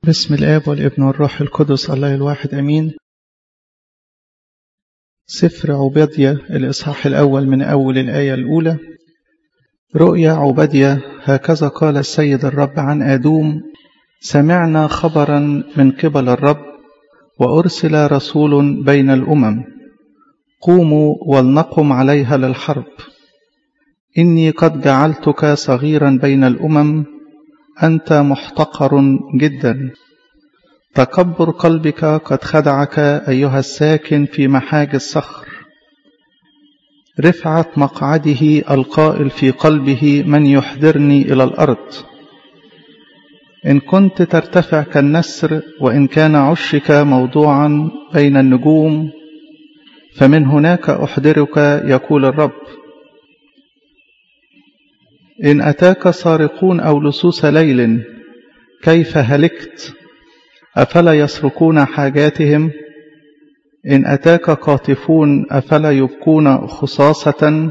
بسم الآب والابن والروح القدس الله الواحد أمين سفر عبادية الإصحاح الأول من أول الآية الأولى رؤيا عبادية هكذا قال السيد الرب عن آدوم سمعنا خبرا من قبل الرب وأرسل رسول بين الأمم قوموا ولنقم عليها للحرب إني قد جعلتك صغيرا بين الأمم أنت محتقر جدا تكبر قلبك قد خدعك أيها الساكن في محاج الصخر رفعة مقعده القائل في قلبه من يحضرني إلى الأرض إن كنت ترتفع كالنسر وإن كان عشك موضوعا بين النجوم فمن هناك أحضرك يقول الرب إن أتاك سارقون أو لصوص ليل كيف هلكت أفلا يسرقون حاجاتهم إن أتاك قاطفون أفلا يبكون خصاصة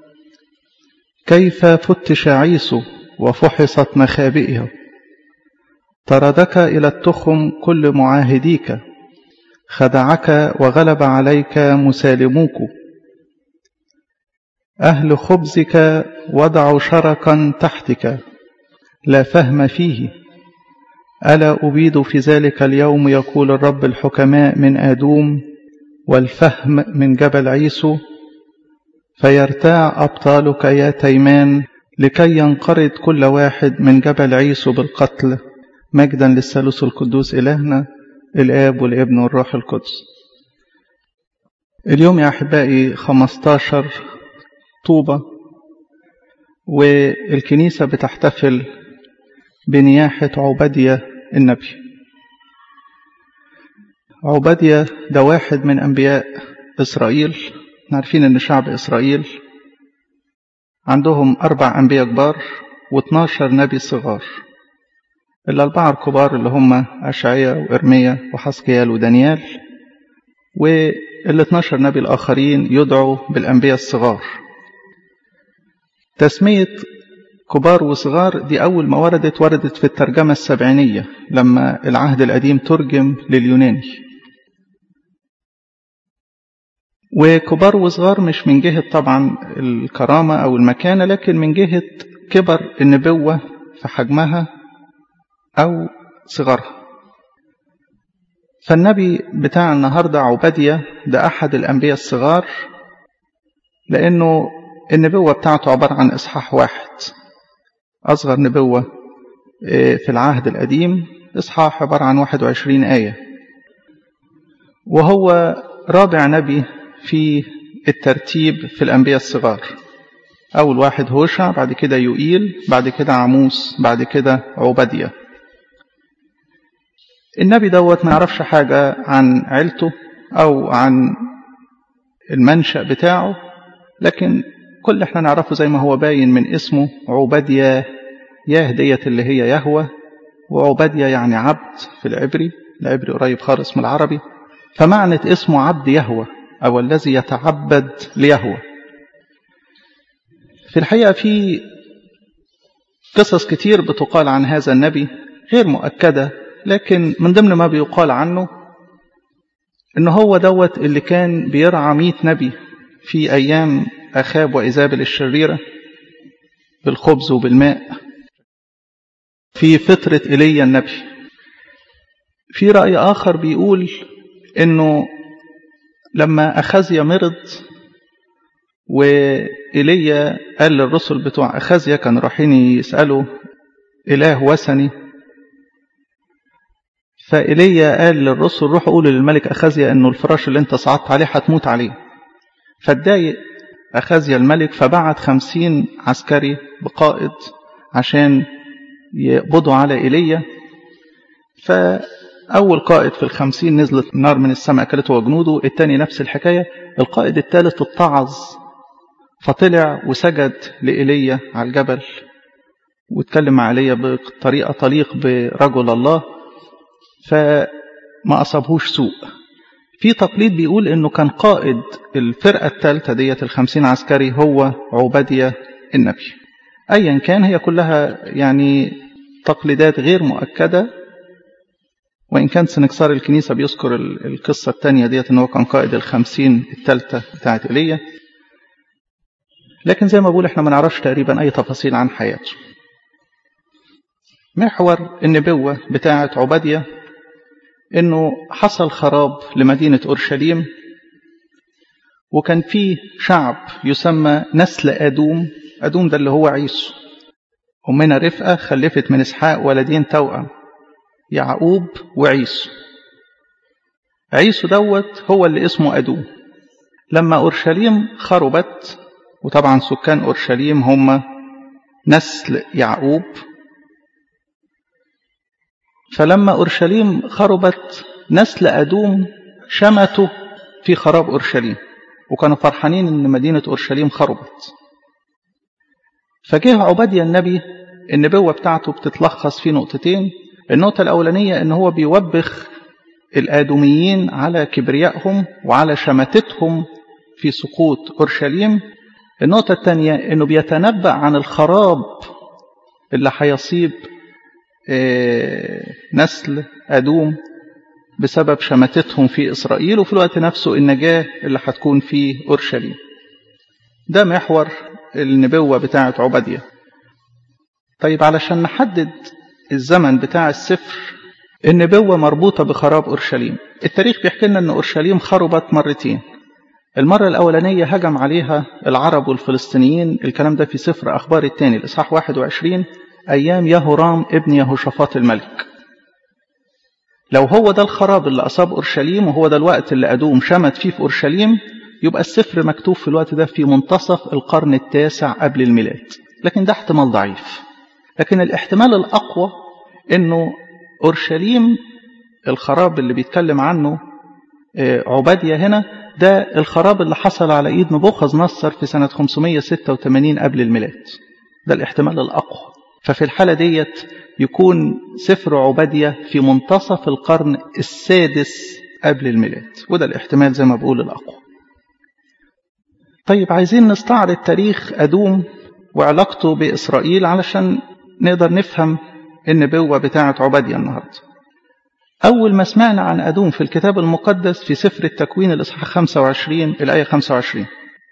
كيف فتش عيسو وفحصت مخابئه طردك إلى التخم كل معاهديك خدعك وغلب عليك مسالموك أهل خبزك وضعوا شركا تحتك لا فهم فيه ألا أبيد في ذلك اليوم يقول الرب الحكماء من آدوم والفهم من جبل عيسو فيرتاع أبطالك يا تيمان لكي ينقرض كل واحد من جبل عيسو بالقتل مجدا للثالوث القدوس إلهنا الآب والابن والروح القدس اليوم يا أحبائي 15 طوبة والكنيسة بتحتفل بنياحة عبادية النبي عبادية ده واحد من أنبياء إسرائيل عارفين أن شعب إسرائيل عندهم أربع أنبياء كبار و12 نبي صغار الأربعة الكبار اللي هم أشعيا وإرميا وحسكيال ودانيال وال 12 نبي الآخرين يدعوا بالأنبياء الصغار تسمية كبار وصغار دي أول ما وردت وردت في الترجمة السبعينية لما العهد القديم ترجم لليوناني وكبار وصغار مش من جهة طبعا الكرامة أو المكانة لكن من جهة كبر النبوة في حجمها أو صغرها فالنبي بتاع النهاردة عبادية ده أحد الأنبياء الصغار لأنه النبوة بتاعته عبارة عن إصحاح واحد أصغر نبوة في العهد القديم إصحاح عبارة عن 21 آية وهو رابع نبي في الترتيب في الأنبياء الصغار أول واحد هوشع بعد كده يوئيل بعد كده عموس بعد كده عبادية النبي دوت ما يعرفش حاجة عن عيلته أو عن المنشأ بتاعه لكن كل احنا نعرفه زي ما هو باين من اسمه عبادية ياه ديت اللي هي يهوى وعبادية يعني عبد في العبري العبري قريب خالص من العربي فمعنى اسمه عبد يهوى أو الذي يتعبد ليهوى في الحقيقة في قصص كتير بتقال عن هذا النبي غير مؤكدة لكن من ضمن ما بيقال عنه ان هو دوت اللي كان بيرعى مئة نبي في أيام أخاب وإيزابل الشريرة بالخبز وبالماء في فترة إيليا النبي في رأي آخر بيقول إنه لما أخزيا مرض وإيليا قال للرسل بتوع أخزيا كانوا رايحين يسألوا إله وثني فإيليا قال للرسل روحوا قولوا للملك أخزيا إنه الفراش اللي أنت صعدت عليه هتموت عليه فاتضايق أخزيا الملك فبعت خمسين عسكري بقائد عشان يقبضوا على إيليا فأول قائد في الخمسين نزلت نار من السماء أكلته وجنوده الثاني نفس الحكاية القائد الثالث اتعظ فطلع وسجد لإيليا على الجبل واتكلم مع إيليا بطريقة تليق برجل الله فما أصابهوش سوء في تقليد بيقول انه كان قائد الفرقة الثالثة ديت الخمسين عسكري هو عبادية النبي ايا كان هي كلها يعني تقليدات غير مؤكدة وإن كان سنكسار الكنيسة بيذكر القصة الثانية ديت إن هو كان قائد الخمسين الثالثة بتاعت إيليا لكن زي ما بقول إحنا ما نعرفش تقريبا أي تفاصيل عن حياته محور النبوة بتاعت عبادية إنه حصل خراب لمدينة أورشليم وكان فيه شعب يسمى نسل أدوم أدوم ده اللي هو عيسو أمنا رفقة خلفت من إسحاق ولدين توأم يعقوب وعيسو عيسو دوت هو اللي اسمه أدوم لما أورشليم خربت وطبعا سكان أورشليم هم نسل يعقوب فلما أورشليم خربت نسل أدوم شمتوا في خراب أورشليم وكانوا فرحانين ان مدينة اورشليم خربت فجه عبادية النبي النبوة بتاعته بتتلخص في نقطتين النقطة الأولانية ان هو بيوبخ الآدميين على كبريائهم وعلى شماتتهم في سقوط أورشليم النقطة الثانية انه بيتنبأ عن الخراب اللي هيصيب نسل أدوم بسبب شماتتهم في إسرائيل وفي الوقت نفسه النجاة اللي هتكون في أورشليم ده محور النبوة بتاعة عبادية طيب علشان نحدد الزمن بتاع السفر النبوة مربوطة بخراب أورشليم التاريخ بيحكي لنا أن أورشليم خربت مرتين المرة الأولانية هجم عليها العرب والفلسطينيين الكلام ده في سفر أخبار الثاني الإصحاح 21 أيام يهورام ابن يهوشافاط الملك لو هو ده الخراب اللي أصاب أورشليم وهو ده الوقت اللي أدوم شمت فيه في أورشليم يبقى السفر مكتوب في الوقت ده في منتصف القرن التاسع قبل الميلاد لكن ده احتمال ضعيف لكن الاحتمال الأقوى أنه أورشليم الخراب اللي بيتكلم عنه عبادية هنا ده الخراب اللي حصل على إيد نبوخذ نصر في سنة 586 قبل الميلاد ده الاحتمال الأقوى ففي الحالة ديت يكون سفر عبادية في منتصف القرن السادس قبل الميلاد وده الاحتمال زي ما بقول الأقوى طيب عايزين نستعرض تاريخ أدوم وعلاقته بإسرائيل علشان نقدر نفهم النبوة بتاعة عبادية النهاردة أول ما سمعنا عن أدوم في الكتاب المقدس في سفر التكوين الإصحاح 25 الآية 25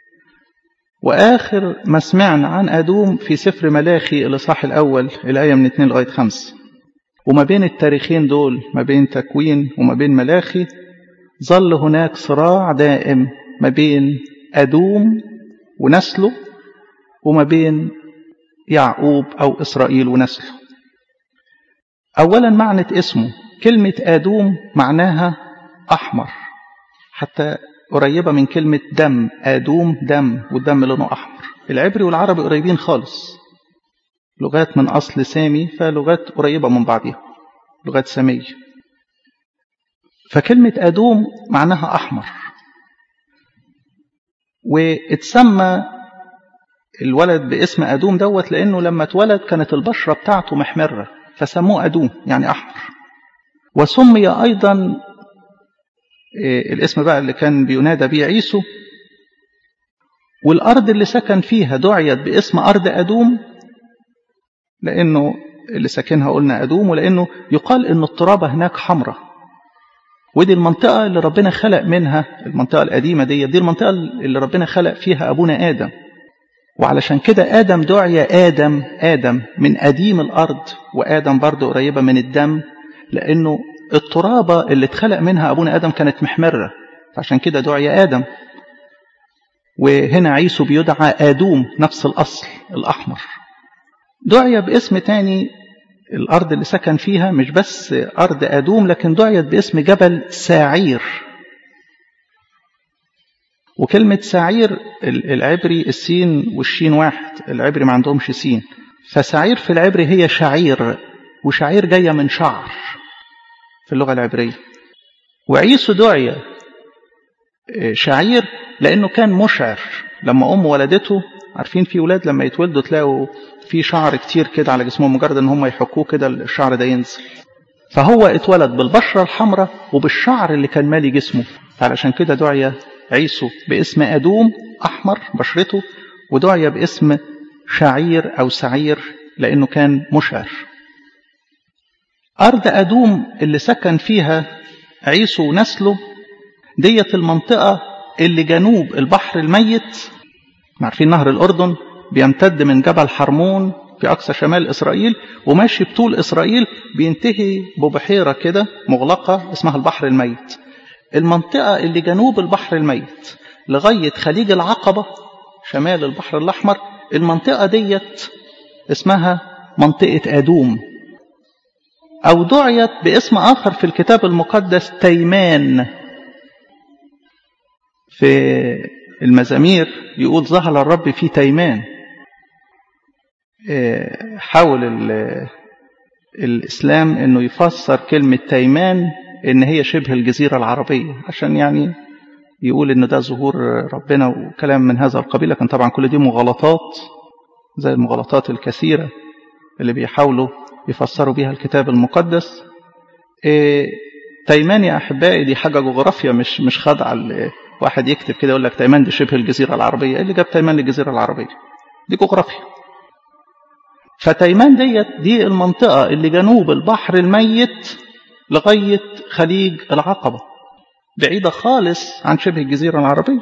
وآخر ما سمعنا عن أدوم في سفر ملاخي الإصحاح الأول الآية من 2 لغاية 5 وما بين التاريخين دول ما بين تكوين وما بين ملاخي ظل هناك صراع دائم ما بين أدوم ونسله وما بين يعقوب أو إسرائيل ونسله أولا معنى اسمه كلمة آدوم معناها أحمر حتى قريبة من كلمة دم آدوم دم والدم لونه أحمر العبري والعربي قريبين خالص لغات من أصل سامي فلغات قريبة من بعضها لغات سامية فكلمة أدوم معناها أحمر واتسمى الولد باسم أدوم دوت لأنه لما اتولد كانت البشرة بتاعته محمرة فسموه أدوم يعني أحمر وسمي أيضا الاسم بقى اللي كان بينادى به عيسو والأرض اللي سكن فيها دعيت باسم أرض أدوم لأنه اللي ساكنها قلنا أدوم ولأنه يقال أن الترابة هناك حمراء ودي المنطقة اللي ربنا خلق منها المنطقة القديمة دي دي المنطقة اللي ربنا خلق فيها أبونا آدم وعلشان كده آدم دعي آدم آدم من قديم الأرض وآدم برضه قريبة من الدم لأنه الترابة اللي اتخلق منها أبونا آدم كانت محمرة فعشان كده دعي آدم وهنا عيسو بيدعى آدوم نفس الأصل الأحمر دعي باسم تاني الأرض اللي سكن فيها مش بس أرض آدوم لكن دعيت باسم جبل ساعير وكلمة ساعير العبري السين والشين واحد العبري ما عندهمش سين فساعير في العبري هي شعير وشعير جاية من شعر في اللغة العبرية وعيسو دعي شعير لأنه كان مشعر لما أمه ولدته عارفين في ولاد لما يتولدوا تلاقوا في شعر كتير كده على جسمهم مجرد ان هم يحكوه كده الشعر ده ينزل فهو اتولد بالبشرة الحمراء وبالشعر اللي كان مالي جسمه علشان كده دعي عيسو باسم أدوم أحمر بشرته ودعي باسم شعير أو سعير لأنه كان مشعر أرض أدوم اللي سكن فيها عيسو ونسله ديت المنطقة اللي جنوب البحر الميت عارفين نهر الأردن بيمتد من جبل حرمون في أقصى شمال إسرائيل وماشي بطول إسرائيل بينتهي ببحيرة كده مغلقة اسمها البحر الميت المنطقة اللي جنوب البحر الميت لغاية خليج العقبة شمال البحر الأحمر المنطقة ديت اسمها منطقة أدوم أو دعيت باسم آخر في الكتاب المقدس تيمان في المزامير يقول ظهر الرب في تيمان حاول الإسلام أنه يفسر كلمة تيمان أن هي شبه الجزيرة العربية عشان يعني يقول أن ده ظهور ربنا وكلام من هذا القبيل لكن طبعا كل دي مغالطات زي المغالطات الكثيرة اللي بيحاولوا يفسروا بيها الكتاب المقدس تيمان يا أحبائي دي حاجة جغرافيا مش مش خدعة واحد يكتب كده يقول لك تيمان دي شبه الجزيرة العربية ايه اللي جاب تيمان للجزيرة العربية دي جغرافيا فتيمان ديت دي المنطقة اللي جنوب البحر الميت لغاية خليج العقبة بعيدة خالص عن شبه الجزيرة العربية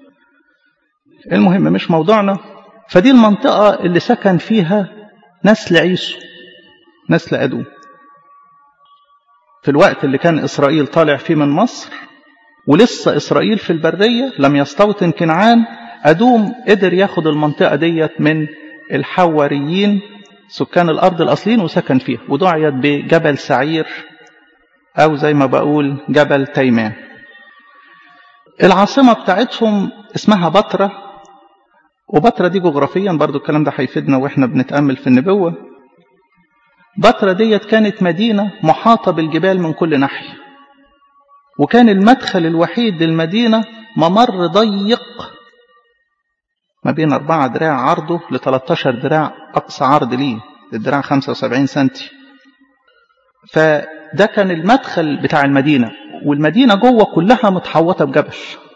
المهم مش موضوعنا فدي المنطقة اللي سكن فيها نسل عيسو نسل أدوم في الوقت اللي كان إسرائيل طالع فيه من مصر ولسه إسرائيل في البرية لم يستوطن كنعان أدوم قدر ياخد المنطقة ديت من الحواريين سكان الأرض الأصليين وسكن فيها ودعيت بجبل سعير أو زي ما بقول جبل تيمان العاصمة بتاعتهم اسمها بطرة وبطرة دي جغرافيا برضو الكلام ده هيفيدنا واحنا بنتأمل في النبوة بطرة ديت كانت مدينة محاطة بالجبال من كل ناحية وكان المدخل الوحيد للمدينة ممر ضيق ما بين أربعة دراع عرضه ل 13 دراع أقصى عرض ليه الدراع 75 سنتي فده كان المدخل بتاع المدينة والمدينة جوه كلها متحوطة بجبل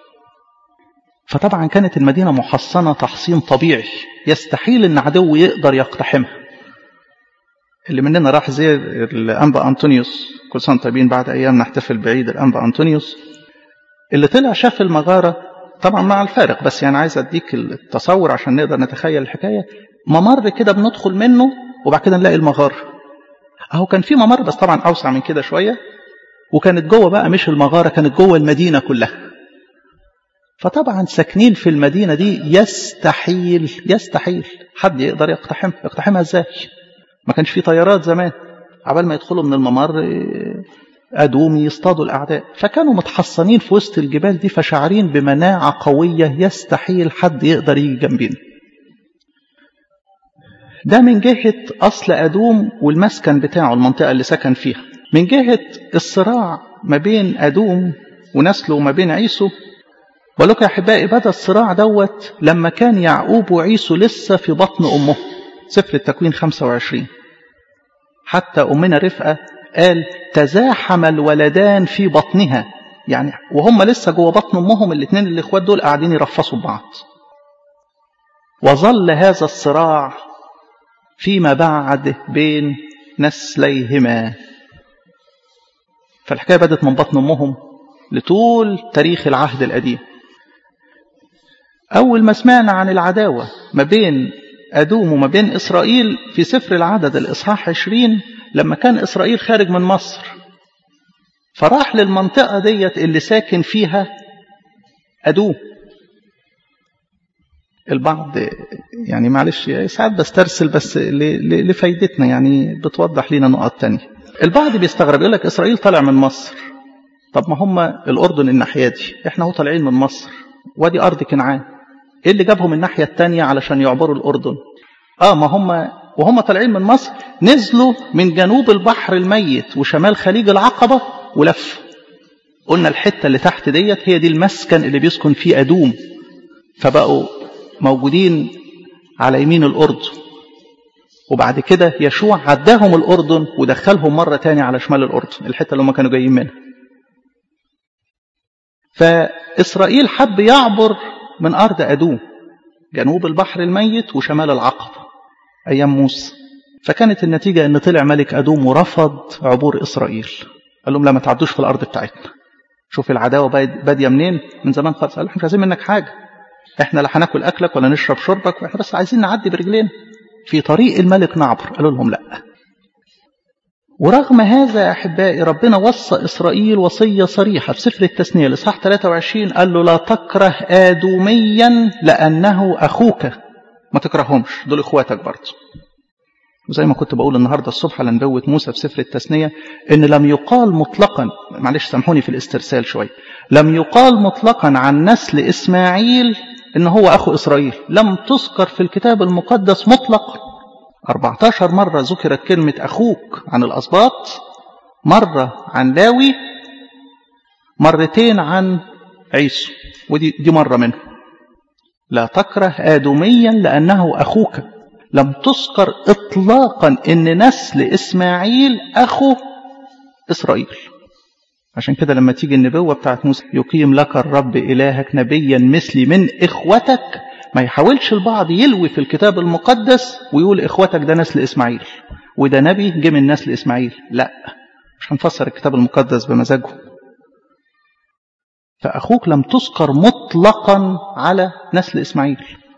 فطبعا كانت المدينة محصنة تحصين طبيعي يستحيل ان عدو يقدر يقتحمها اللي مننا راح زي الأنبا أنطونيوس كل سنة طيبين بعد أيام نحتفل بعيد الأنبا أنطونيوس اللي طلع شاف المغارة طبعا مع الفارق بس يعني عايز أديك التصور عشان نقدر نتخيل الحكاية ممر كده بندخل منه وبعد كده نلاقي المغارة أهو كان في ممر بس طبعا أوسع من كده شوية وكانت جوه بقى مش المغارة كانت جوه المدينة كلها فطبعا ساكنين في المدينة دي يستحيل يستحيل حد يقدر يقتحمها يقتحمها ازاي ما كانش في طيارات زمان عبال ما يدخلوا من الممر أدوم يصطادوا الأعداء فكانوا متحصنين في وسط الجبال دي فشعرين بمناعة قوية يستحيل حد يقدر يجي جنبنا ده من جهة أصل أدوم والمسكن بتاعه المنطقة اللي سكن فيها من جهة الصراع ما بين أدوم ونسله وما بين عيسو ولك يا أحبائي بدأ الصراع دوت لما كان يعقوب وعيسو لسه في بطن أمه سفر التكوين 25 حتى أمنا رفقة قال تزاحم الولدان في بطنها يعني وهم لسه جوه بطن أمهم الاثنين الإخوات دول قاعدين يرفصوا ببعض وظل هذا الصراع فيما بعد بين نسليهما فالحكاية بدت من بطن أمهم لطول تاريخ العهد القديم أول ما سمعنا عن العداوة ما بين أدوم وما بين إسرائيل في سفر العدد الإصحاح 20 لما كان إسرائيل خارج من مصر فراح للمنطقة ديت اللي ساكن فيها أدوم البعض يعني معلش ساعات بسترسل بس لفايدتنا يعني بتوضح لنا نقط تانية البعض بيستغرب يقول لك إسرائيل طالع من مصر طب ما هم الأردن الناحية دي احنا هو طالعين من مصر وادي أرض كنعان ايه اللي جابهم الناحية التانية علشان يعبروا الأردن اه ما هم وهم طالعين من مصر نزلوا من جنوب البحر الميت وشمال خليج العقبة ولف قلنا الحتة اللي تحت ديت هي دي المسكن اللي بيسكن فيه أدوم فبقوا موجودين على يمين الأردن وبعد كده يشوع عداهم الأردن ودخلهم مرة تاني على شمال الأردن الحتة اللي هم كانوا جايين منها فإسرائيل حب يعبر من أرض أدوم جنوب البحر الميت وشمال العقبة أيام موسى فكانت النتيجة ان طلع ملك ادوم ورفض عبور اسرائيل قال لهم لا ما تعدوش في الارض بتاعتنا شوف العداوة بادية منين من زمان خالص قالوا احنا مش عايزين منك حاجة احنا لا هناكل اكلك ولا نشرب شربك واحنا بس عايزين نعدي برجلينا في طريق الملك نعبر قالوا لهم لا ورغم هذا يا احبائي ربنا وصى اسرائيل وصيه صريحه في سفر التثنيه الاصحاح 23 قال له لا تكره ادوميا لانه اخوك ما تكرههمش دول اخواتك برضه وزي ما كنت بقول النهارده الصبح على نبوه موسى في سفر التثنيه ان لم يقال مطلقا معلش سامحوني في الاسترسال شويه لم يقال مطلقا عن نسل اسماعيل ان هو اخو اسرائيل لم تذكر في الكتاب المقدس مطلقا 14 مرة ذكرت كلمة أخوك عن الأسباط مرة عن لاوي مرتين عن عيسو ودي دي مرة منهم لا تكره آدميا لأنه أخوك لم تذكر إطلاقا إن نسل إسماعيل أخو إسرائيل عشان كده لما تيجي النبوة بتاعت موسى يقيم لك الرب إلهك نبيا مثلي من إخوتك ما يحاولش البعض يلوي في الكتاب المقدس ويقول إخوتك ده نسل إسماعيل وده نبي جه من نسل إسماعيل لا مش هنفسر الكتاب المقدس بمزاجه فأخوك لم تذكر مطلقا على نسل إسماعيل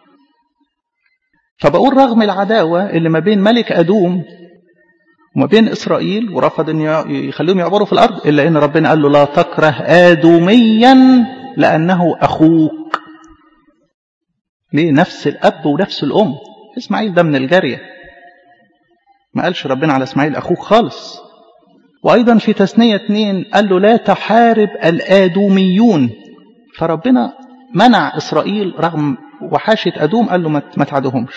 فبقول رغم العداوة اللي ما بين ملك أدوم وما بين إسرائيل ورفض أن يخليهم يعبروا في الأرض إلا أن ربنا قال له لا تكره آدميا لأنه أخوك ليه نفس الأب ونفس الأم إسماعيل ده من الجارية ما قالش ربنا على إسماعيل أخوك خالص وأيضا في تثنية اتنين قال له لا تحارب الآدوميون فربنا منع إسرائيل رغم وحاشة أدوم قال له ما تعدهمش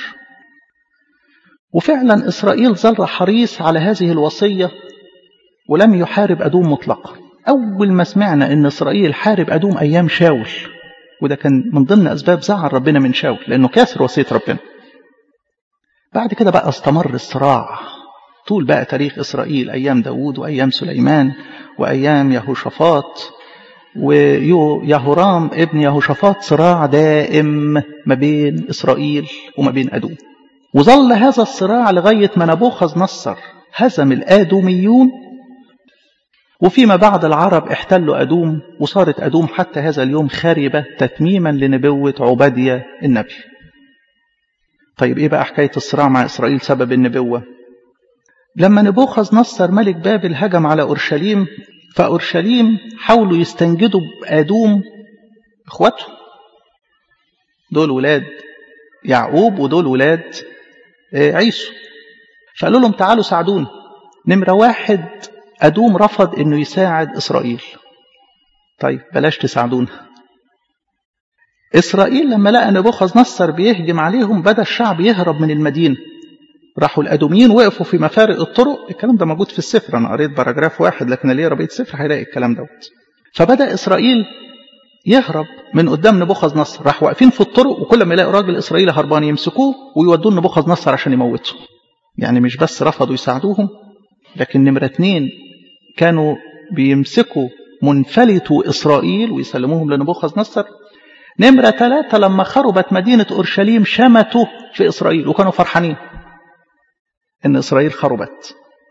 وفعلا إسرائيل ظل حريص على هذه الوصية ولم يحارب أدوم مطلقا أول ما سمعنا أن إسرائيل حارب أدوم أيام شاول وده كان من ضمن أسباب زعل ربنا من شاول لأنه كاسر وصية ربنا بعد كده بقى استمر الصراع طول بقى تاريخ إسرائيل أيام داود وأيام سليمان وأيام يهوشافاط ويهورام ابن يهوشافاط صراع دائم ما بين إسرائيل وما بين أدوم وظل هذا الصراع لغاية ما نبوخذ نصر هزم الآدوميون وفيما بعد العرب احتلوا أدوم وصارت أدوم حتى هذا اليوم خاربة تتميما لنبوة عبادية النبي طيب إيه بقى حكاية الصراع مع إسرائيل سبب النبوة لما نبوخذ نصر ملك بابل هجم على أورشليم فأورشليم حاولوا يستنجدوا بأدوم إخواته دول ولاد يعقوب ودول ولاد عيسو فقالوا لهم تعالوا ساعدوني نمرة واحد أدوم رفض أنه يساعد إسرائيل طيب بلاش تساعدونا إسرائيل لما لقى نبوخذ نصر بيهجم عليهم بدأ الشعب يهرب من المدينة راحوا الأدوميين وقفوا في مفارق الطرق الكلام ده موجود في السفر أنا قريت باراجراف واحد لكن اللي يقرا بقية السفر هيلاقي الكلام دوت فبدأ إسرائيل يهرب من قدام نبوخذ نصر راح واقفين في الطرق وكل ما يلاقوا راجل إسرائيلي هربان يمسكوه ويودوه نبوخذ نصر عشان يموته يعني مش بس رفضوا يساعدوهم لكن نمرة اتنين كانوا بيمسكوا منفلتوا إسرائيل ويسلموهم لنبوخذ نصر نمرة ثلاثة لما خربت مدينة أورشليم شمتوا في إسرائيل وكانوا فرحانين إن إسرائيل خربت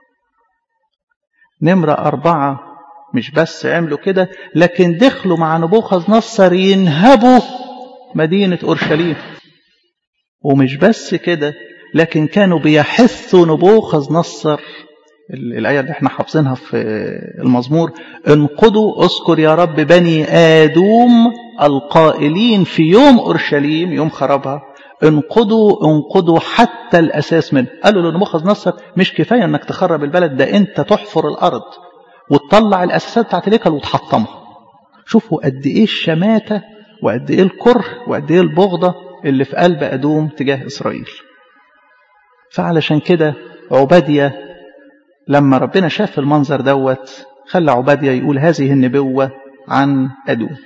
نمرة أربعة مش بس عملوا كده لكن دخلوا مع نبوخذ نصر ينهبوا مدينة أورشليم ومش بس كده لكن كانوا بيحثوا نبوخذ نصر الآية اللي احنا حافظينها في المزمور انقضوا اذكر يا رب بني آدوم القائلين في يوم أورشليم يوم خرابها انقضوا انقضوا حتى الأساس منه قالوا لنبوخذ نصر مش كفاية انك تخرب البلد ده انت تحفر الأرض وتطلع الأساسات بتاعت الهيكل وتحطمها شوفوا قد إيه الشماتة وقد إيه الكره وقد إيه البغضة اللي في قلب أدوم تجاه إسرائيل فعلشان كده عبادية لما ربنا شاف المنظر دوت خلى عبادية يقول هذه النبوة عن أدوم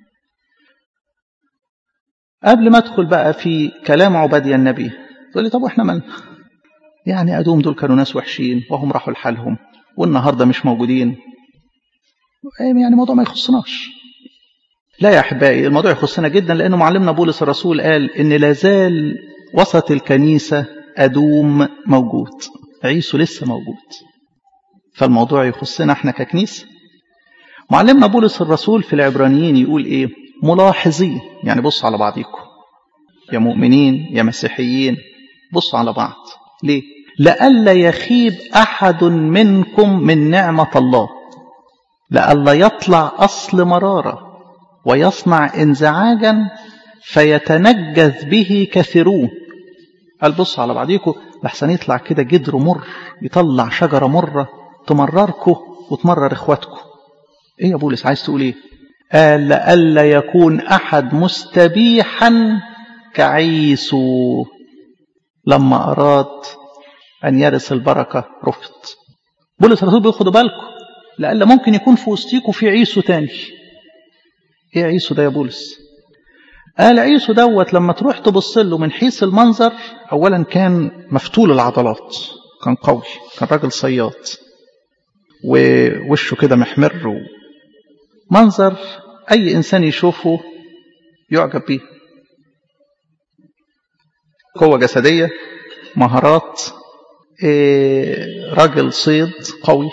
قبل ما ادخل بقى في كلام عبادية النبي تقول لي طب واحنا من يعني أدوم دول كانوا ناس وحشين وهم راحوا لحالهم والنهاردة مش موجودين يعني الموضوع ما يخصناش لا يا أحبائي الموضوع يخصنا جدا لأنه معلمنا بولس الرسول قال إن لازال وسط الكنيسة أدوم موجود عيسو لسه موجود فالموضوع يخصنا احنا ككنيسة معلمنا بولس الرسول في العبرانيين يقول ايه ملاحظين يعني بصوا على بعضيكم يا مؤمنين يا مسيحيين بصوا على بعض ليه لئلا يخيب أحد منكم من نعمة الله لئلا يطلع أصل مرارة ويصنع انزعاجا فيتنجذ به كثيرون قال بصوا على بعضيكم لحسن يطلع كده جدر مر يطلع شجرة مرة تمرركم وتمرر اخواتكم ايه يا بولس عايز تقول ايه قال لئلا يكون احد مستبيحا كعيسو لما اراد ان يرث البركه رفض بولس الرسول بياخدوا بالكم لئلا ممكن يكون في وسطيكم في عيسو تاني ايه عيسو ده يا بولس قال عيسو دوت لما تروح تبص له من حيث المنظر اولا كان مفتول العضلات كان قوي كان راجل صياد ووشه كده محمر منظر اي انسان يشوفه يعجب بيه قوه جسديه مهارات إيه راجل صيد قوي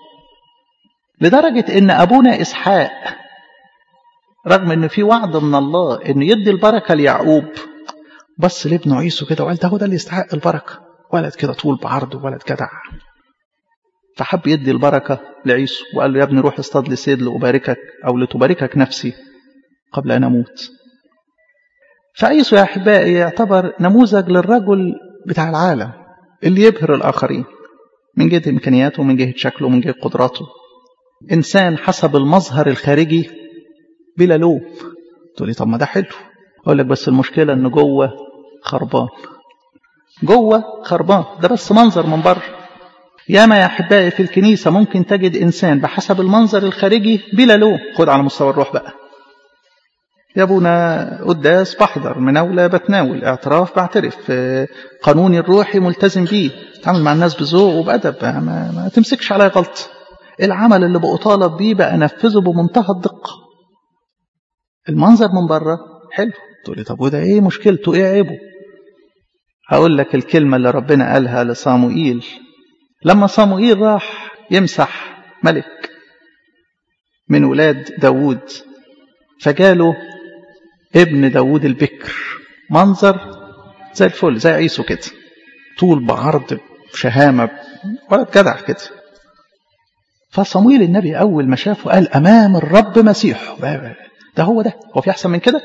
لدرجه ان ابونا اسحاق رغم ان في وعد من الله انه يدي البركه ليعقوب بص لابنه عيسو كده وقال ده هو ده اللي يستحق البركه ولد كده طول بعرضه ولد جدع فحب يدي البركه لعيسو وقال له يا ابني روح اصطاد لي صيد لأباركك او لتباركك نفسي قبل ان اموت فعيسو يا احبائي يعتبر نموذج للرجل بتاع العالم اللي يبهر الاخرين من جهه امكانياته ومن جهه شكله ومن جهه قدراته انسان حسب المظهر الخارجي بلا لوم تقول لي طب ما ده حلو اقول لك بس المشكله ان جوه خربان جوه خربان ده بس منظر من بره ياما يا احبائي في الكنيسه ممكن تجد انسان بحسب المنظر الخارجي بلا لوم خد على مستوى الروح بقى يا ابونا قداس بحضر مناولة بتناول اعتراف بعترف قانوني الروحي ملتزم بيه تعامل مع الناس بذوق وبأدب ما, ما تمسكش عليا غلط العمل اللي بأطالب بيه بأنفذه بمنتهى الدقة المنظر من بره حلو تقول لي طب وده ايه مشكلته ايه عيبه هقول لك الكلمة اللي ربنا قالها لصاموئيل لما صاموئيل راح يمسح ملك من ولاد داوود فجاله ابن داوود البكر منظر زي الفل زي عيسو كده طول بعرض بشهامة ولد جدع كده فصمويل النبي أول ما شافه قال أمام الرب مسيح ده هو ده هو في أحسن من كده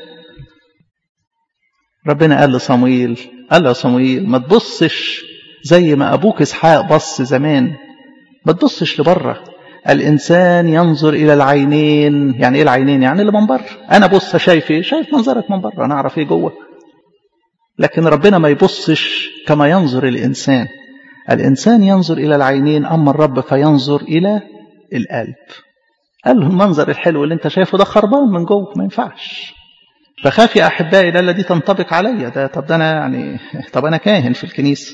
ربنا قال لصمويل قال له يا صمويل ما تبصش زي ما أبوك إسحاق بص زمان ما تبصش لبره الإنسان ينظر إلى العينين يعني إيه العينين يعني اللي من بره أنا بص شايف إيه شايف منظرك من بره أنا أعرف إيه جوه لكن ربنا ما يبصش كما ينظر الإنسان الإنسان ينظر إلى العينين أما الرب فينظر إلى القلب قال له المنظر الحلو اللي انت شايفه ده خربان من جوه ما ينفعش فخاف يا أحبائي ده دي تنطبق عليا ده طب ده أنا يعني طب أنا كاهن في الكنيسة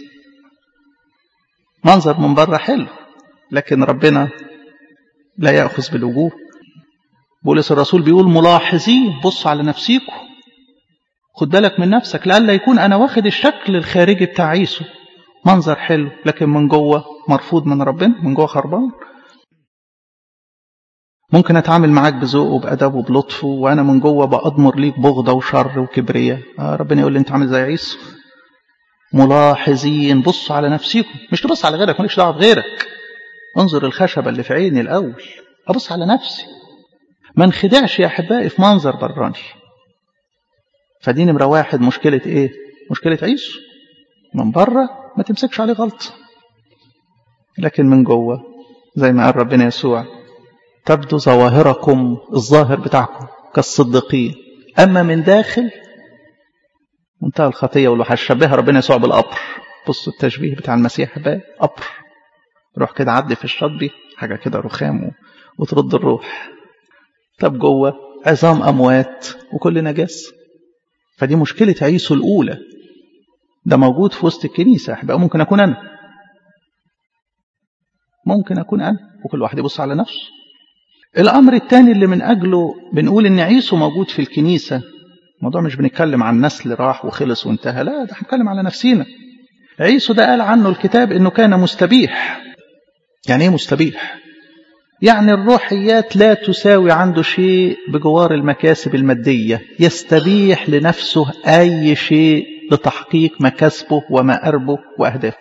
منظر من بره حلو لكن ربنا لا يأخذ بالوجوه بولس الرسول بيقول ملاحظين بص على نفسيكم خد بالك من نفسك لألا يكون أنا واخد الشكل الخارجي بتاع عيسو منظر حلو لكن من جوه مرفوض من ربنا من جوه خربان ممكن اتعامل معاك بذوق وبأدب وبلطف وانا من جوه بأضمر ليك بغضه وشر وكبرياء آه ربنا يقول لي انت عامل زي عيسو ملاحظين بصوا على نفسيكم مش تبص على غيرك مالكش دعوه بغيرك انظر الخشبه اللي في عيني الاول ابص على نفسي ما انخدعش يا احبائي في منظر براني فدي نمره واحد مشكله ايه مشكله عيسو من بره ما تمسكش عليه غلط لكن من جوه زي ما قال ربنا يسوع تبدو ظواهركم الظاهر بتاعكم كالصديقين أما من داخل منتهى الخطية واللي هشبهها ربنا يسوع بالقبر بصوا التشبيه بتاع المسيح بقى قبر روح كده عدي في الشطبي حاجة كده رخام وترد الروح طب جوه عظام أموات وكل نجاس فدي مشكلة عيسو الأولى ده موجود في وسط الكنيسة أحبائي ممكن أكون أنا ممكن أكون أنا وكل واحد يبص على نفسه الأمر الثاني اللي من أجله بنقول إن عيسو موجود في الكنيسة الموضوع مش بنتكلم عن نسل راح وخلص وانتهى لا ده بنتكلم على نفسينا عيسو ده قال عنه الكتاب انه كان مستبيح يعني ايه مستبيح يعني الروحيات لا تساوي عنده شيء بجوار المكاسب المادية يستبيح لنفسه أي شيء لتحقيق مكاسبه ومأربه وأهدافه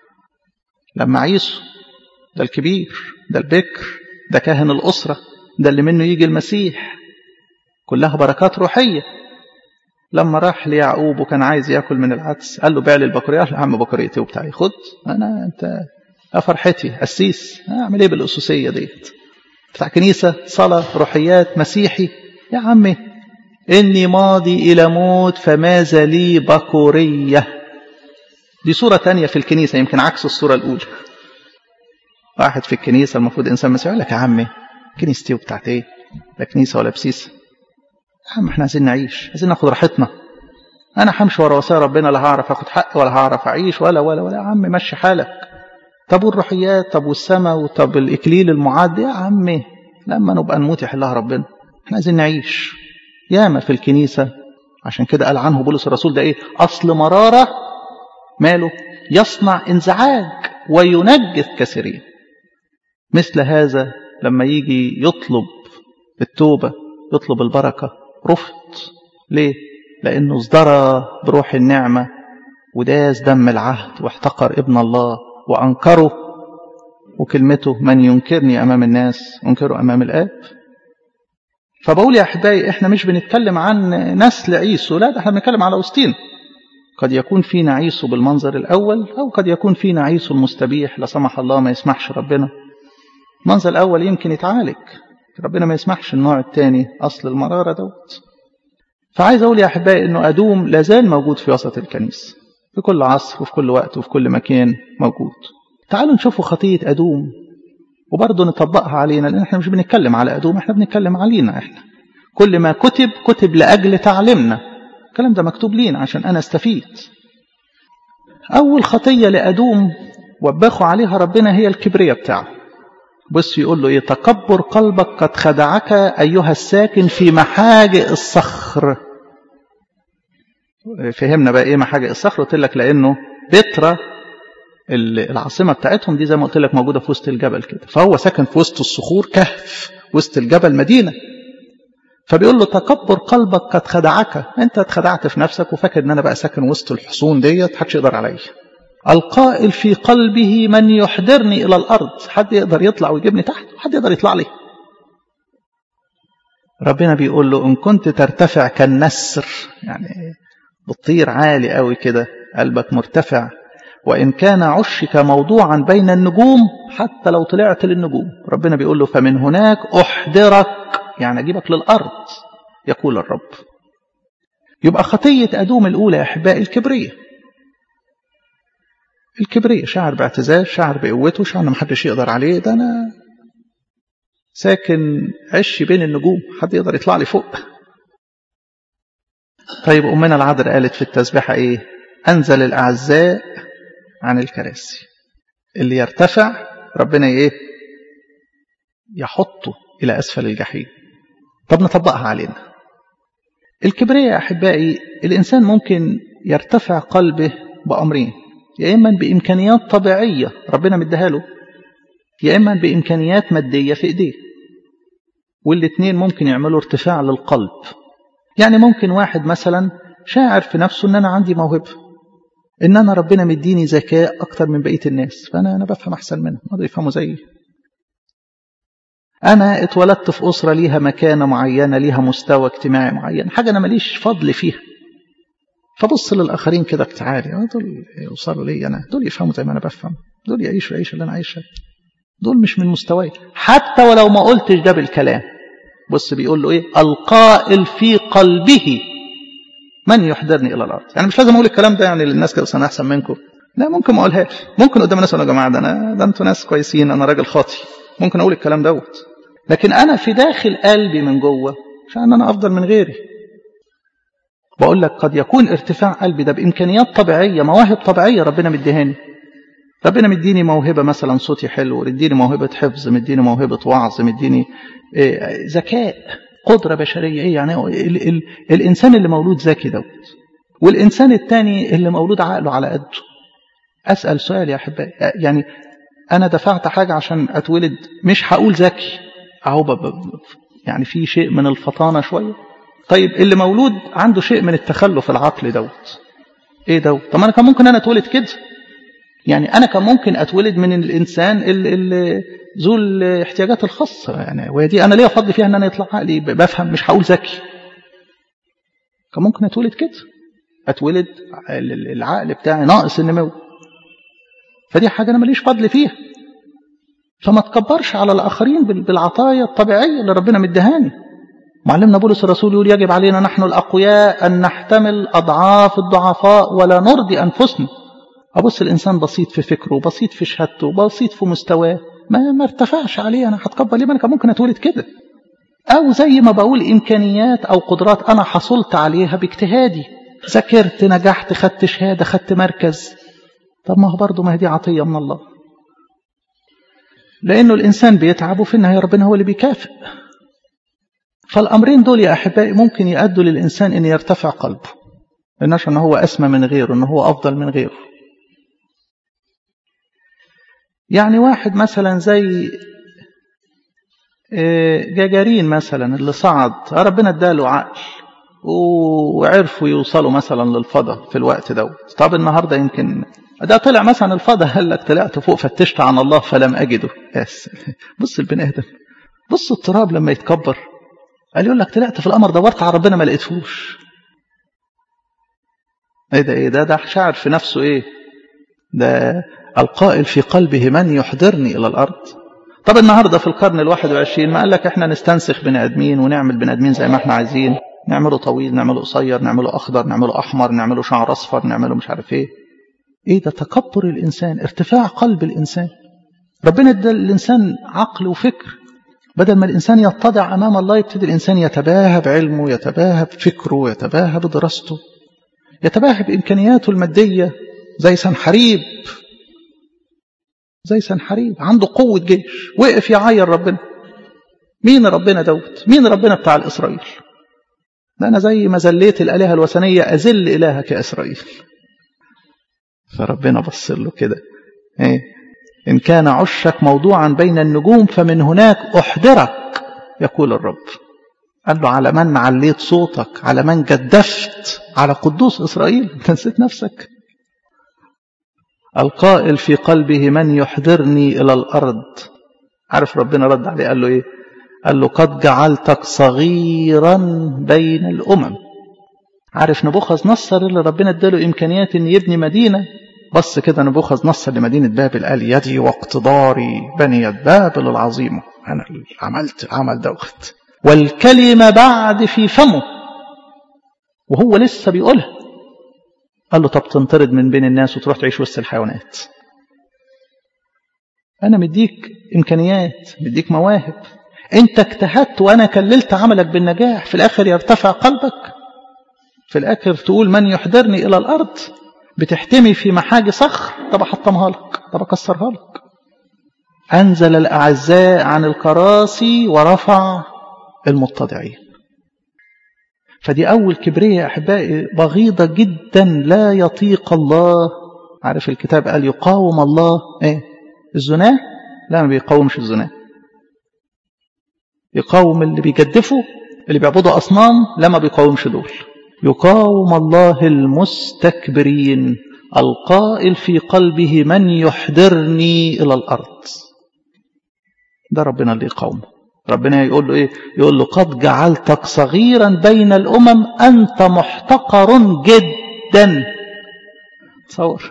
لما عيسو ده الكبير ده البكر ده كاهن الأسرة ده اللي منه يجي المسيح كلها بركات روحية لما راح ليعقوب وكان عايز ياكل من العدس قال له بيع لي البكوريه قال له يا عم بكوريتي وبتاعي خد انا انت فرحتي قسيس اعمل ايه بالاسوسيه ديت بتاع كنيسه صلاه روحيات مسيحي يا عمي اني ماضي الى موت فماذا لي بكوريه دي صوره تانية في الكنيسه يمكن عكس الصوره الاولى واحد في الكنيسه المفروض انسان مسيحي يقول لك يا عمي كنيستي وبتاعت ايه لا كنيسه ولا بسيسه يا عم احنا عايزين نعيش عايزين ناخد راحتنا انا همشي ورا وصايا ربنا لا هعرف اخد حقي ولا هعرف اعيش ولا ولا ولا يا عم مشي حالك طب والروحيات طب والسماء وطب الاكليل المعاد يا عمي لما نبقى نموت يحلها ربنا احنا عايزين نعيش ياما في الكنيسه عشان كده قال عنه بولس الرسول ده ايه اصل مراره ماله يصنع انزعاج وينجس كثيرين مثل هذا لما يجي يطلب التوبه يطلب البركه رفض ليه لأنه ازدرى بروح النعمة وداس دم العهد واحتقر ابن الله وأنكره وكلمته من ينكرني أمام الناس أنكره أمام الآب فبقول يا أحبائي إحنا مش بنتكلم عن نسل عيسو لا ده إحنا بنتكلم على أوستين قد يكون فينا عيسو بالمنظر الأول أو قد يكون فينا عيسو المستبيح لا سمح الله ما يسمحش ربنا المنظر الأول يمكن يتعالج ربنا ما يسمحش النوع الثاني أصل المرارة دوت فعايز أقول يا أحبائي أنه أدوم لازال موجود في وسط الكنيسة في كل عصر وفي كل وقت وفي كل مكان موجود تعالوا نشوفوا خطية أدوم وبرضه نطبقها علينا لأن احنا مش بنتكلم على أدوم احنا بنتكلم علينا احنا كل ما كتب كتب لأجل تعلمنا الكلام ده مكتوب لينا عشان أنا استفيد أول خطية لأدوم وبخوا عليها ربنا هي الكبرية بتاعه بص يقول له ايه تكبر قلبك قد خدعك ايها الساكن في محاجئ الصخر فهمنا بقى ايه محاجئ الصخر قلت لك لانه بترا العاصمه بتاعتهم دي زي ما قلت لك موجوده في وسط الجبل كده فهو ساكن في وسط الصخور كهف وسط الجبل مدينه فبيقول له تكبر قلبك قد خدعك انت اتخدعت في نفسك وفاكر ان انا بقى ساكن وسط الحصون ديت محدش يقدر عليا القائل في قلبه من يحضرني إلى الأرض حد يقدر يطلع ويجيبني تحت حد يقدر يطلع لي ربنا بيقول له إن كنت ترتفع كالنسر يعني بتطير عالي قوي كده قلبك مرتفع وإن كان عشك موضوعا بين النجوم حتى لو طلعت للنجوم ربنا بيقول له فمن هناك أحضرك يعني أجيبك للأرض يقول الرب يبقى خطية أدوم الأولى يا أحبائي الكبرية الكبرية شعر باعتزاز شعر بقوته شعر ما حدش يقدر عليه ده أنا ساكن عش بين النجوم حد يقدر يطلع لي فوق طيب أمنا العذراء قالت في التسبيحة إيه أنزل الأعزاء عن الكراسي اللي يرتفع ربنا إيه يحطه إلى أسفل الجحيم طب نطبقها علينا الكبرية يا أحبائي الإنسان ممكن يرتفع قلبه بأمرين يا إما بإمكانيات طبيعية ربنا مديها له يا إما بإمكانيات مادية في إيديه والاثنين ممكن يعملوا ارتفاع للقلب يعني ممكن واحد مثلا شاعر في نفسه ان انا عندي موهبه ان انا ربنا مديني ذكاء اكتر من بقيه الناس فانا انا بفهم احسن منهم ما يفهموا زيي انا اتولدت في اسره ليها مكانه معينه ليها مستوى اجتماعي معين حاجه انا ماليش فضل فيها فبص للاخرين كده تعالي دول يوصلوا لي انا دول يفهموا زي ما انا بفهم دول يعيشوا العيشه اللي انا عايشها دول مش من مستواي حتى ولو ما قلتش ده بالكلام بص بيقول له ايه القائل في قلبه من يحضرني الى الارض يعني مش لازم اقول الكلام ده يعني للناس كده انا احسن منكم لا ممكن ما اقولهاش ممكن قدام الناس يا جماعه ده انا ده انتوا ناس كويسين انا راجل خاطي ممكن اقول الكلام دوت لكن انا في داخل قلبي من جوه عشان انا افضل من غيري بقول لك قد يكون ارتفاع قلبي ده بامكانيات طبيعيه مواهب طبيعيه ربنا مديهاني ربنا مديني موهبه مثلا صوتي حلو مديني موهبه حفظ مديني موهبه وعظ مديني إيه ذكاء قدره بشريه ايه يعني ال ال الانسان اللي مولود ذكي دوت والانسان الثاني اللي مولود عقله على قده أسأل سؤال يا أحبائي يعني أنا دفعت حاجة عشان أتولد مش هقول ذكي أهو يعني في شيء من الفطانة شوية طيب اللي مولود عنده شيء من التخلف العقلي دوت ايه دوت طب انا كان ممكن انا اتولد كده يعني انا كان ممكن اتولد من الانسان اللي ذو الاحتياجات الخاصه يعني وهي دي انا ليا فضل فيها ان انا يطلع عقلي بفهم مش هقول ذكي كان ممكن اتولد كده اتولد العقل بتاعي ناقص النمو فدي حاجه انا ماليش فضل فيها فما تكبرش على الاخرين بالعطايا الطبيعيه اللي ربنا مدهاني معلمنا بولس الرسول يقول يجب علينا نحن الاقوياء ان نحتمل اضعاف الضعفاء ولا نرضي انفسنا ابص الانسان بسيط في فكره بسيط في شهادته بسيط في مستواه ما ما ارتفعش عليه انا هتكبر ليه ما انا كان ممكن اتولد كده او زي ما بقول امكانيات او قدرات انا حصلت عليها باجتهادي ذاكرت نجحت خدت شهاده خدت مركز طب ما هو برضه ما هي دي عطيه من الله لانه الانسان بيتعب وفي النهايه ربنا هو اللي بيكافئ فالامرين دول يا احبائي ممكن يؤدوا للانسان ان يرتفع قلبه لانش ان هو اسمى من غيره ان هو افضل من غيره يعني واحد مثلا زي جاجارين مثلا اللي صعد ربنا اداله عقل وعرفوا يوصلوا مثلا للفضاء في الوقت دوت طب النهارده يمكن ده طلع مثلا الفضاء قال لك طلعت فوق فتشت عن الله فلم اجده بس بص البني ادم بص التراب لما يتكبر قال يقول لك طلعت في القمر دورت على ربنا ما لقيتهوش ايه ده ايه ده ده شاعر في نفسه ايه ده القائل في قلبه من يحضرني الى الارض طب النهارده في القرن الواحد وعشرين ما قال لك احنا نستنسخ بني ادمين ونعمل بني ادمين زي ما احنا عايزين نعمله طويل نعمله قصير نعمله اخضر نعمله احمر نعمله شعر اصفر نعمله مش عارف ايه ايه ده تكبر الانسان ارتفاع قلب الانسان ربنا ادى الانسان عقل وفكر بدل ما الانسان يتضع امام الله يبتدي الانسان يتباهى بعلمه يتباهى بفكره يتباهى بدراسته يتباهى بامكانياته الماديه زي سنحريب زي سنحريب عنده قوه جيش وقف يعاير ربنا مين ربنا دوت مين ربنا بتاع الاسرائيل ده انا زي ما زليت الالهه الوثنيه اذل الهك يا اسرائيل فربنا بص له كده ايه ان كان عشك موضوعا بين النجوم فمن هناك احضرك يقول الرب قال له على من عليت صوتك على من جدفت على قدوس اسرائيل انت نسيت نفسك القائل في قلبه من يحضرني الى الارض عارف ربنا رد عليه قال له ايه قال له قد جعلتك صغيرا بين الامم عارف نبوخذ نصر اللي ربنا اداله امكانيات ان يبني مدينه بص كده نبوخذ نصر لمدينه بابل قال يدي واقتداري بنيت بابل العظيمه انا عملت عمل دوت والكلمه بعد في فمه وهو لسه بيقولها قال له طب تنطرد من بين الناس وتروح تعيش وسط الحيوانات انا مديك امكانيات مديك مواهب انت اجتهدت وانا كللت عملك بالنجاح في الاخر يرتفع قلبك في الاخر تقول من يحضرني الى الارض بتحتمي في محاج صخر طب احطمها لك طب اكسرها لك انزل الاعزاء عن الكراسي ورفع المتضعين فدي اول كبرية يا احبائي بغيضة جدا لا يطيق الله عارف الكتاب قال يقاوم الله ايه الزنا لا ما بيقاومش الزنا يقاوم اللي بيجدفوا اللي بيعبدوا اصنام لا ما بيقاومش دول يقاوم الله المستكبرين القائل في قلبه من يحضرني الى الارض ده ربنا اللي يقاومه ربنا يقول له ايه يقول له قد جعلتك صغيرا بين الامم انت محتقر جدا تصور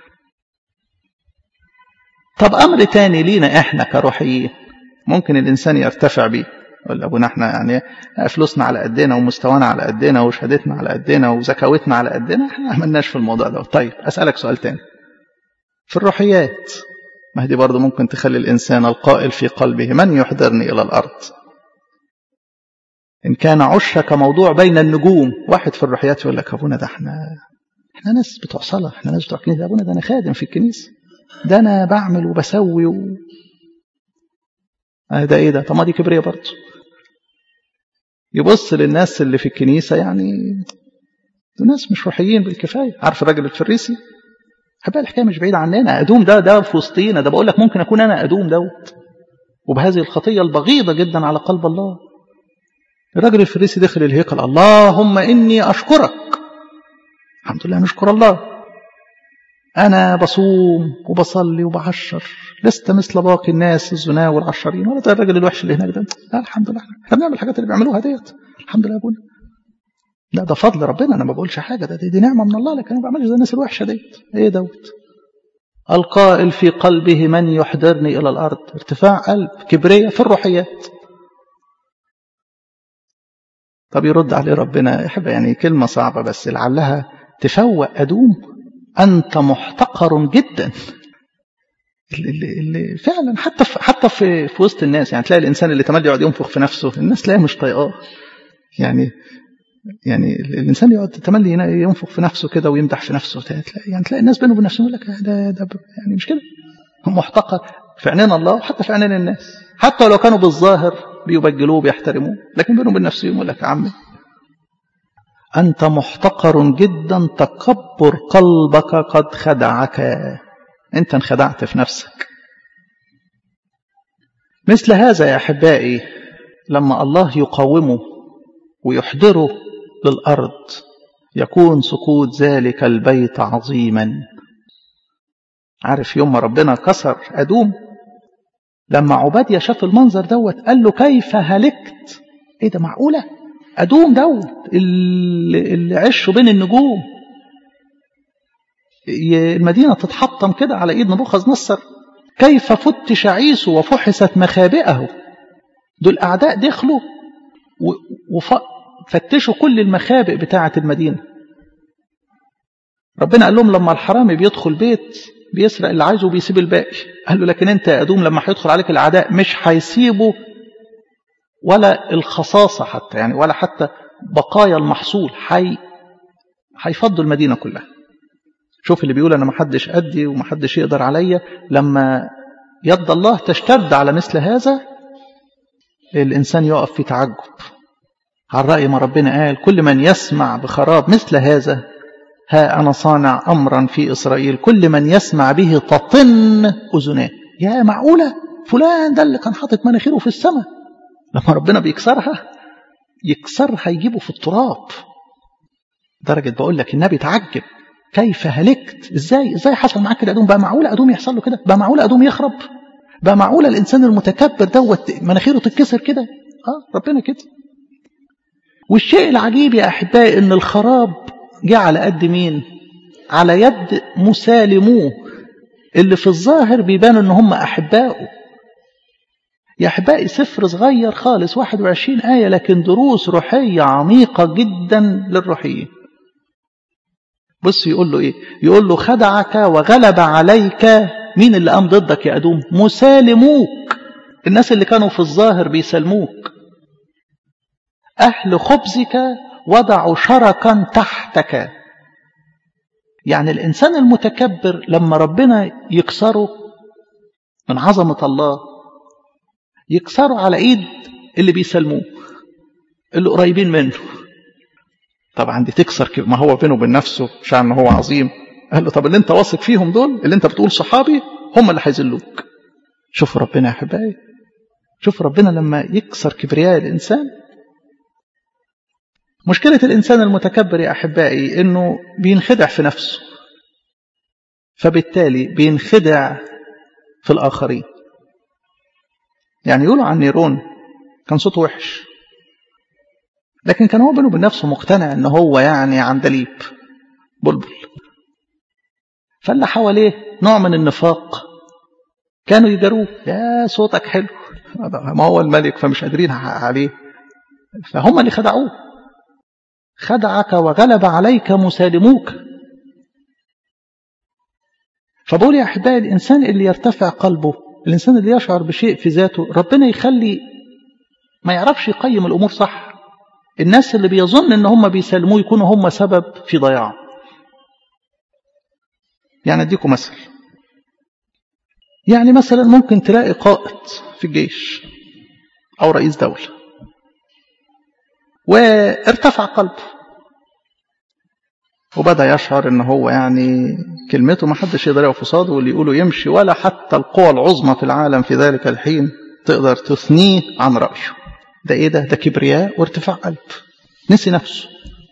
طب امر تاني لينا احنا كروحيين ممكن الانسان يرتفع بيه يقول ابونا احنا يعني فلوسنا على قدنا ومستوانا على قدنا وشهادتنا على قدنا وزكاوتنا على قدنا احنا ما عملناش في الموضوع ده طيب اسالك سؤال تاني في الروحيات ما دي برضه ممكن تخلي الانسان القائل في قلبه من يحضرني الى الارض ان كان عشك موضوع بين النجوم واحد في الروحيات يقول لك ابونا ده احنا احنا ناس بتوع صلاه احنا ناس بتوع كنيسه ابونا ده انا خادم في الكنيسه ده انا بعمل وبسوي و... ده ايه ده طب ما دي كبريه برضه يبص للناس اللي في الكنيسه يعني دول ناس مش روحيين بالكفايه عارف الراجل الفريسي حبايبي الحكايه مش بعيده عننا ادوم ده ده في وسطينا ده بقول لك ممكن اكون انا ادوم دوت وبهذه الخطيه البغيضه جدا على قلب الله الراجل الفريسي دخل الهيكل اللهم اني اشكرك الحمد لله نشكر الله انا بصوم وبصلي وبعشر لست مثل باقي الناس الزنا والعشرين ولا زي الراجل الوحش اللي هناك ده لا الحمد لله احنا بنعمل الحاجات اللي بيعملوها ديت الحمد لله يا ابونا لا ده فضل ربنا انا ما بقولش حاجه ده دي, دي نعمه من الله لكن انا ما بعملش زي الناس الوحشه ديت ايه دوت القائل في قلبه من يحضرني الى الارض ارتفاع قلب كبريه في الروحيات طب يرد عليه ربنا يحب يعني كلمه صعبه بس لعلها تفوق ادوم انت محتقر جدا اللي, اللي فعلا حتى في حتى في, في وسط الناس يعني تلاقي الانسان اللي تملي يقعد ينفخ في نفسه الناس تلاقيه مش طايقاه يعني يعني الانسان يقعد تملي ينفخ في نفسه كده ويمدح في نفسه تلاقي يعني تلاقي الناس بينه وبين نفسهم يقول لك ده ده يعني مش كده محتقر في عينين الله وحتى في عينين الناس حتى لو كانوا بالظاهر بيبجلوه بيحترموه لكن بينهم وبين نفسهم يقول لك يا عمي أنت محتقر جدا تكبر قلبك قد خدعك أنت انخدعت في نفسك مثل هذا يا أحبائي لما الله يقاومه ويحضره للأرض يكون سقوط ذلك البيت عظيما عارف يوم ما ربنا كسر أدوم لما عبادية شاف المنظر دوت قال له كيف هلكت ايه ده معقولة أدوم دوت اللي, اللي عشوا بين النجوم المدينة تتحطم كده على إيد نبوخذ نصر كيف فتش عيسو وفحصت مخابئه دول أعداء دخلوا وفتشوا كل المخابئ بتاعة المدينة ربنا قال لهم لما الحرامي بيدخل بيت بيسرق اللي عايزه وبيسيب الباقي قال له لكن انت يا ادوم لما هيدخل عليك الاعداء مش هيسيبوا ولا الخصاصه حتى يعني ولا حتى بقايا المحصول حي هيفضوا المدينه كلها شوف اللي بيقول انا ما حدش قدي وما حدش يقدر عليا لما يد الله تشتد على مثل هذا الانسان يقف في تعجب على راي ما ربنا قال كل من يسمع بخراب مثل هذا ها أنا صانع أمرا في إسرائيل كل من يسمع به تطن أذناه يا معقولة فلان ده اللي كان حاطط مناخيره في السماء لما ربنا بيكسرها يكسرها يجيبه في التراب درجة بقول لك النبي تعجب كيف هلكت ازاي ازاي حصل معاك كده ادوم بقى معقولة ادوم يحصل له كده بقى معقولة ادوم يخرب بقى معقولة الانسان المتكبر دوت مناخيره تتكسر كده اه ربنا كده والشيء العجيب يا احبائي ان الخراب جه على قد مين على يد مسالموه اللي في الظاهر بيبان ان هم احبائه يا احبائي سفر صغير خالص 21 آية لكن دروس روحية عميقة جدا للروحيين بص يقول له ايه يقول له خدعك وغلب عليك مين اللي قام ضدك يا أدوم مسالموك الناس اللي كانوا في الظاهر بيسلموك أهل خبزك وضعوا شركا تحتك يعني الإنسان المتكبر لما ربنا يكسره من عظمة الله يكسره على إيد اللي بيسلموه اللي قريبين منه طبعا دي تكسر كيف ما هو بينه وبين نفسه عشان هو عظيم قال له طب اللي انت واثق فيهم دول اللي انت بتقول صحابي هم اللي هيذلوك شوفوا ربنا يا احبائي شوف ربنا لما يكسر كبرياء الانسان مشكلة الإنسان المتكبر يا أحبائي إنه بينخدع في نفسه فبالتالي بينخدع في الآخرين يعني يقولوا عن نيرون كان صوته وحش لكن كان هو بينه وبين نفسه مقتنع ان هو يعني عندليب بلبل فاللي حواليه نوع من النفاق كانوا يجاروه يا صوتك حلو ما هو الملك فمش قادرين عليه فهم اللي خدعوه خدعك وغلب عليك مسالموك فبقول يا أحبائي الإنسان اللي يرتفع قلبه الإنسان اللي يشعر بشيء في ذاته ربنا يخلي ما يعرفش يقيم الأمور صح الناس اللي بيظن ان هم بيسلموه يكونوا هم سبب في ضياعه يعني اديكم مثل يعني مثلا ممكن تلاقي قائد في الجيش او رئيس دولة وارتفع قلبه وبدأ يشعر ان هو يعني كلمته ما حدش يقدر يقف قصاده واللي يقوله يمشي ولا حتى القوى العظمى في العالم في ذلك الحين تقدر تثنيه عن رأيه ده ايه ده ده كبرياء وارتفاع قلب نسي نفسه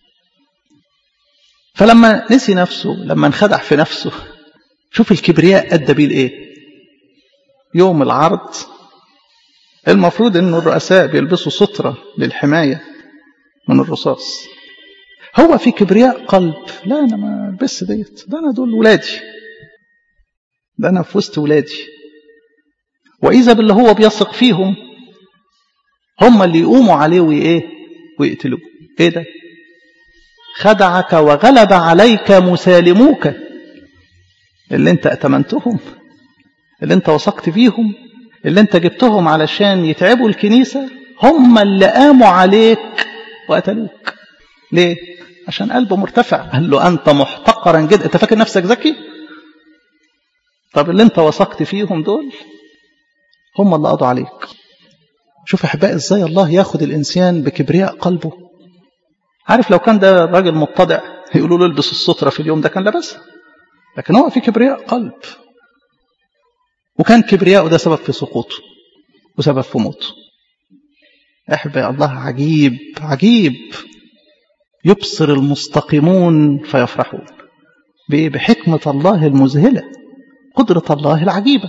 فلما نسي نفسه لما انخدع في نفسه شوف الكبرياء ادى بيه لايه يوم العرض المفروض ان الرؤساء بيلبسوا سترة للحماية من الرصاص هو في كبرياء قلب لا انا ما البس ديت ده انا دول ولادي ده انا في وسط ولادي واذا باللي هو بيثق فيهم هم اللي يقوموا عليه وايه ويقتلوه ايه ده خدعك وغلب عليك مسالموك اللي انت اتمنتهم اللي انت وثقت فيهم اللي انت جبتهم علشان يتعبوا الكنيسة هم اللي قاموا عليك وقتلوك ليه عشان قلبه مرتفع قال له انت محتقرا جدا انت فاكر نفسك ذكي طب اللي انت وثقت فيهم دول هم اللي قضوا عليك شوف احبائي ازاي الله ياخد الانسان بكبرياء قلبه عارف لو كان ده راجل متضع يقولوا له البس الستره في اليوم ده كان لابسها لكن هو في كبرياء قلب وكان كبرياء ده سبب في سقوطه وسبب في موته احبائي الله عجيب عجيب يبصر المستقيمون فيفرحون بحكمة الله المذهلة قدرة الله العجيبة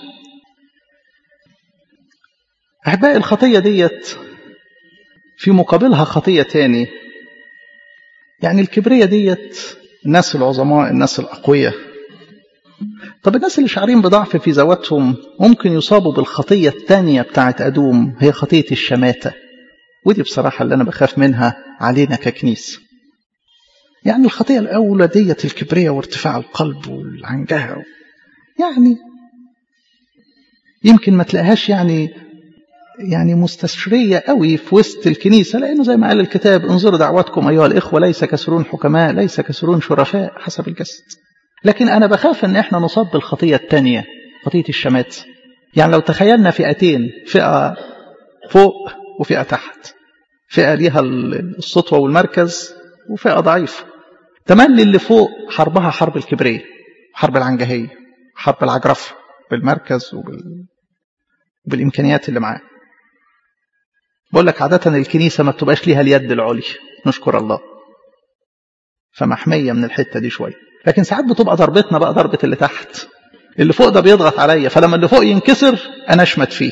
أحبائي الخطية ديت في مقابلها خطية تاني يعني الكبرية ديت الناس العظماء الناس الأقوياء طب الناس اللي شعرين بضعف في ذواتهم ممكن يصابوا بالخطية التانية بتاعت أدوم هي خطية الشماتة ودي بصراحة اللي أنا بخاف منها علينا ككنيسة يعني الخطية الأولى ديت الكبرية وارتفاع القلب والعنجهة يعني يمكن ما تلاقيهاش يعني يعني مستشرية قوي في وسط الكنيسة لأنه زي ما قال الكتاب انظروا دعواتكم أيها الإخوة ليس كسرون حكماء ليس كسرون شرفاء حسب الجسد لكن أنا بخاف أن إحنا نصاب بالخطية الثانية خطية الشمات يعني لو تخيلنا فئتين فئة فوق وفئة تحت فئة ليها السطوة والمركز وفئة ضعيفة تملي اللي فوق حربها حرب الكبرية حرب العنجهية حرب العجرفة بالمركز وبال... بالإمكانيات اللي معاه بقول لك عادة الكنيسة ما بتبقاش ليها اليد العليا نشكر الله فمحمية من الحتة دي شوية لكن ساعات بتبقى ضربتنا بقى ضربة اللي تحت اللي فوق ده بيضغط عليا فلما اللي فوق ينكسر أنا أشمت فيه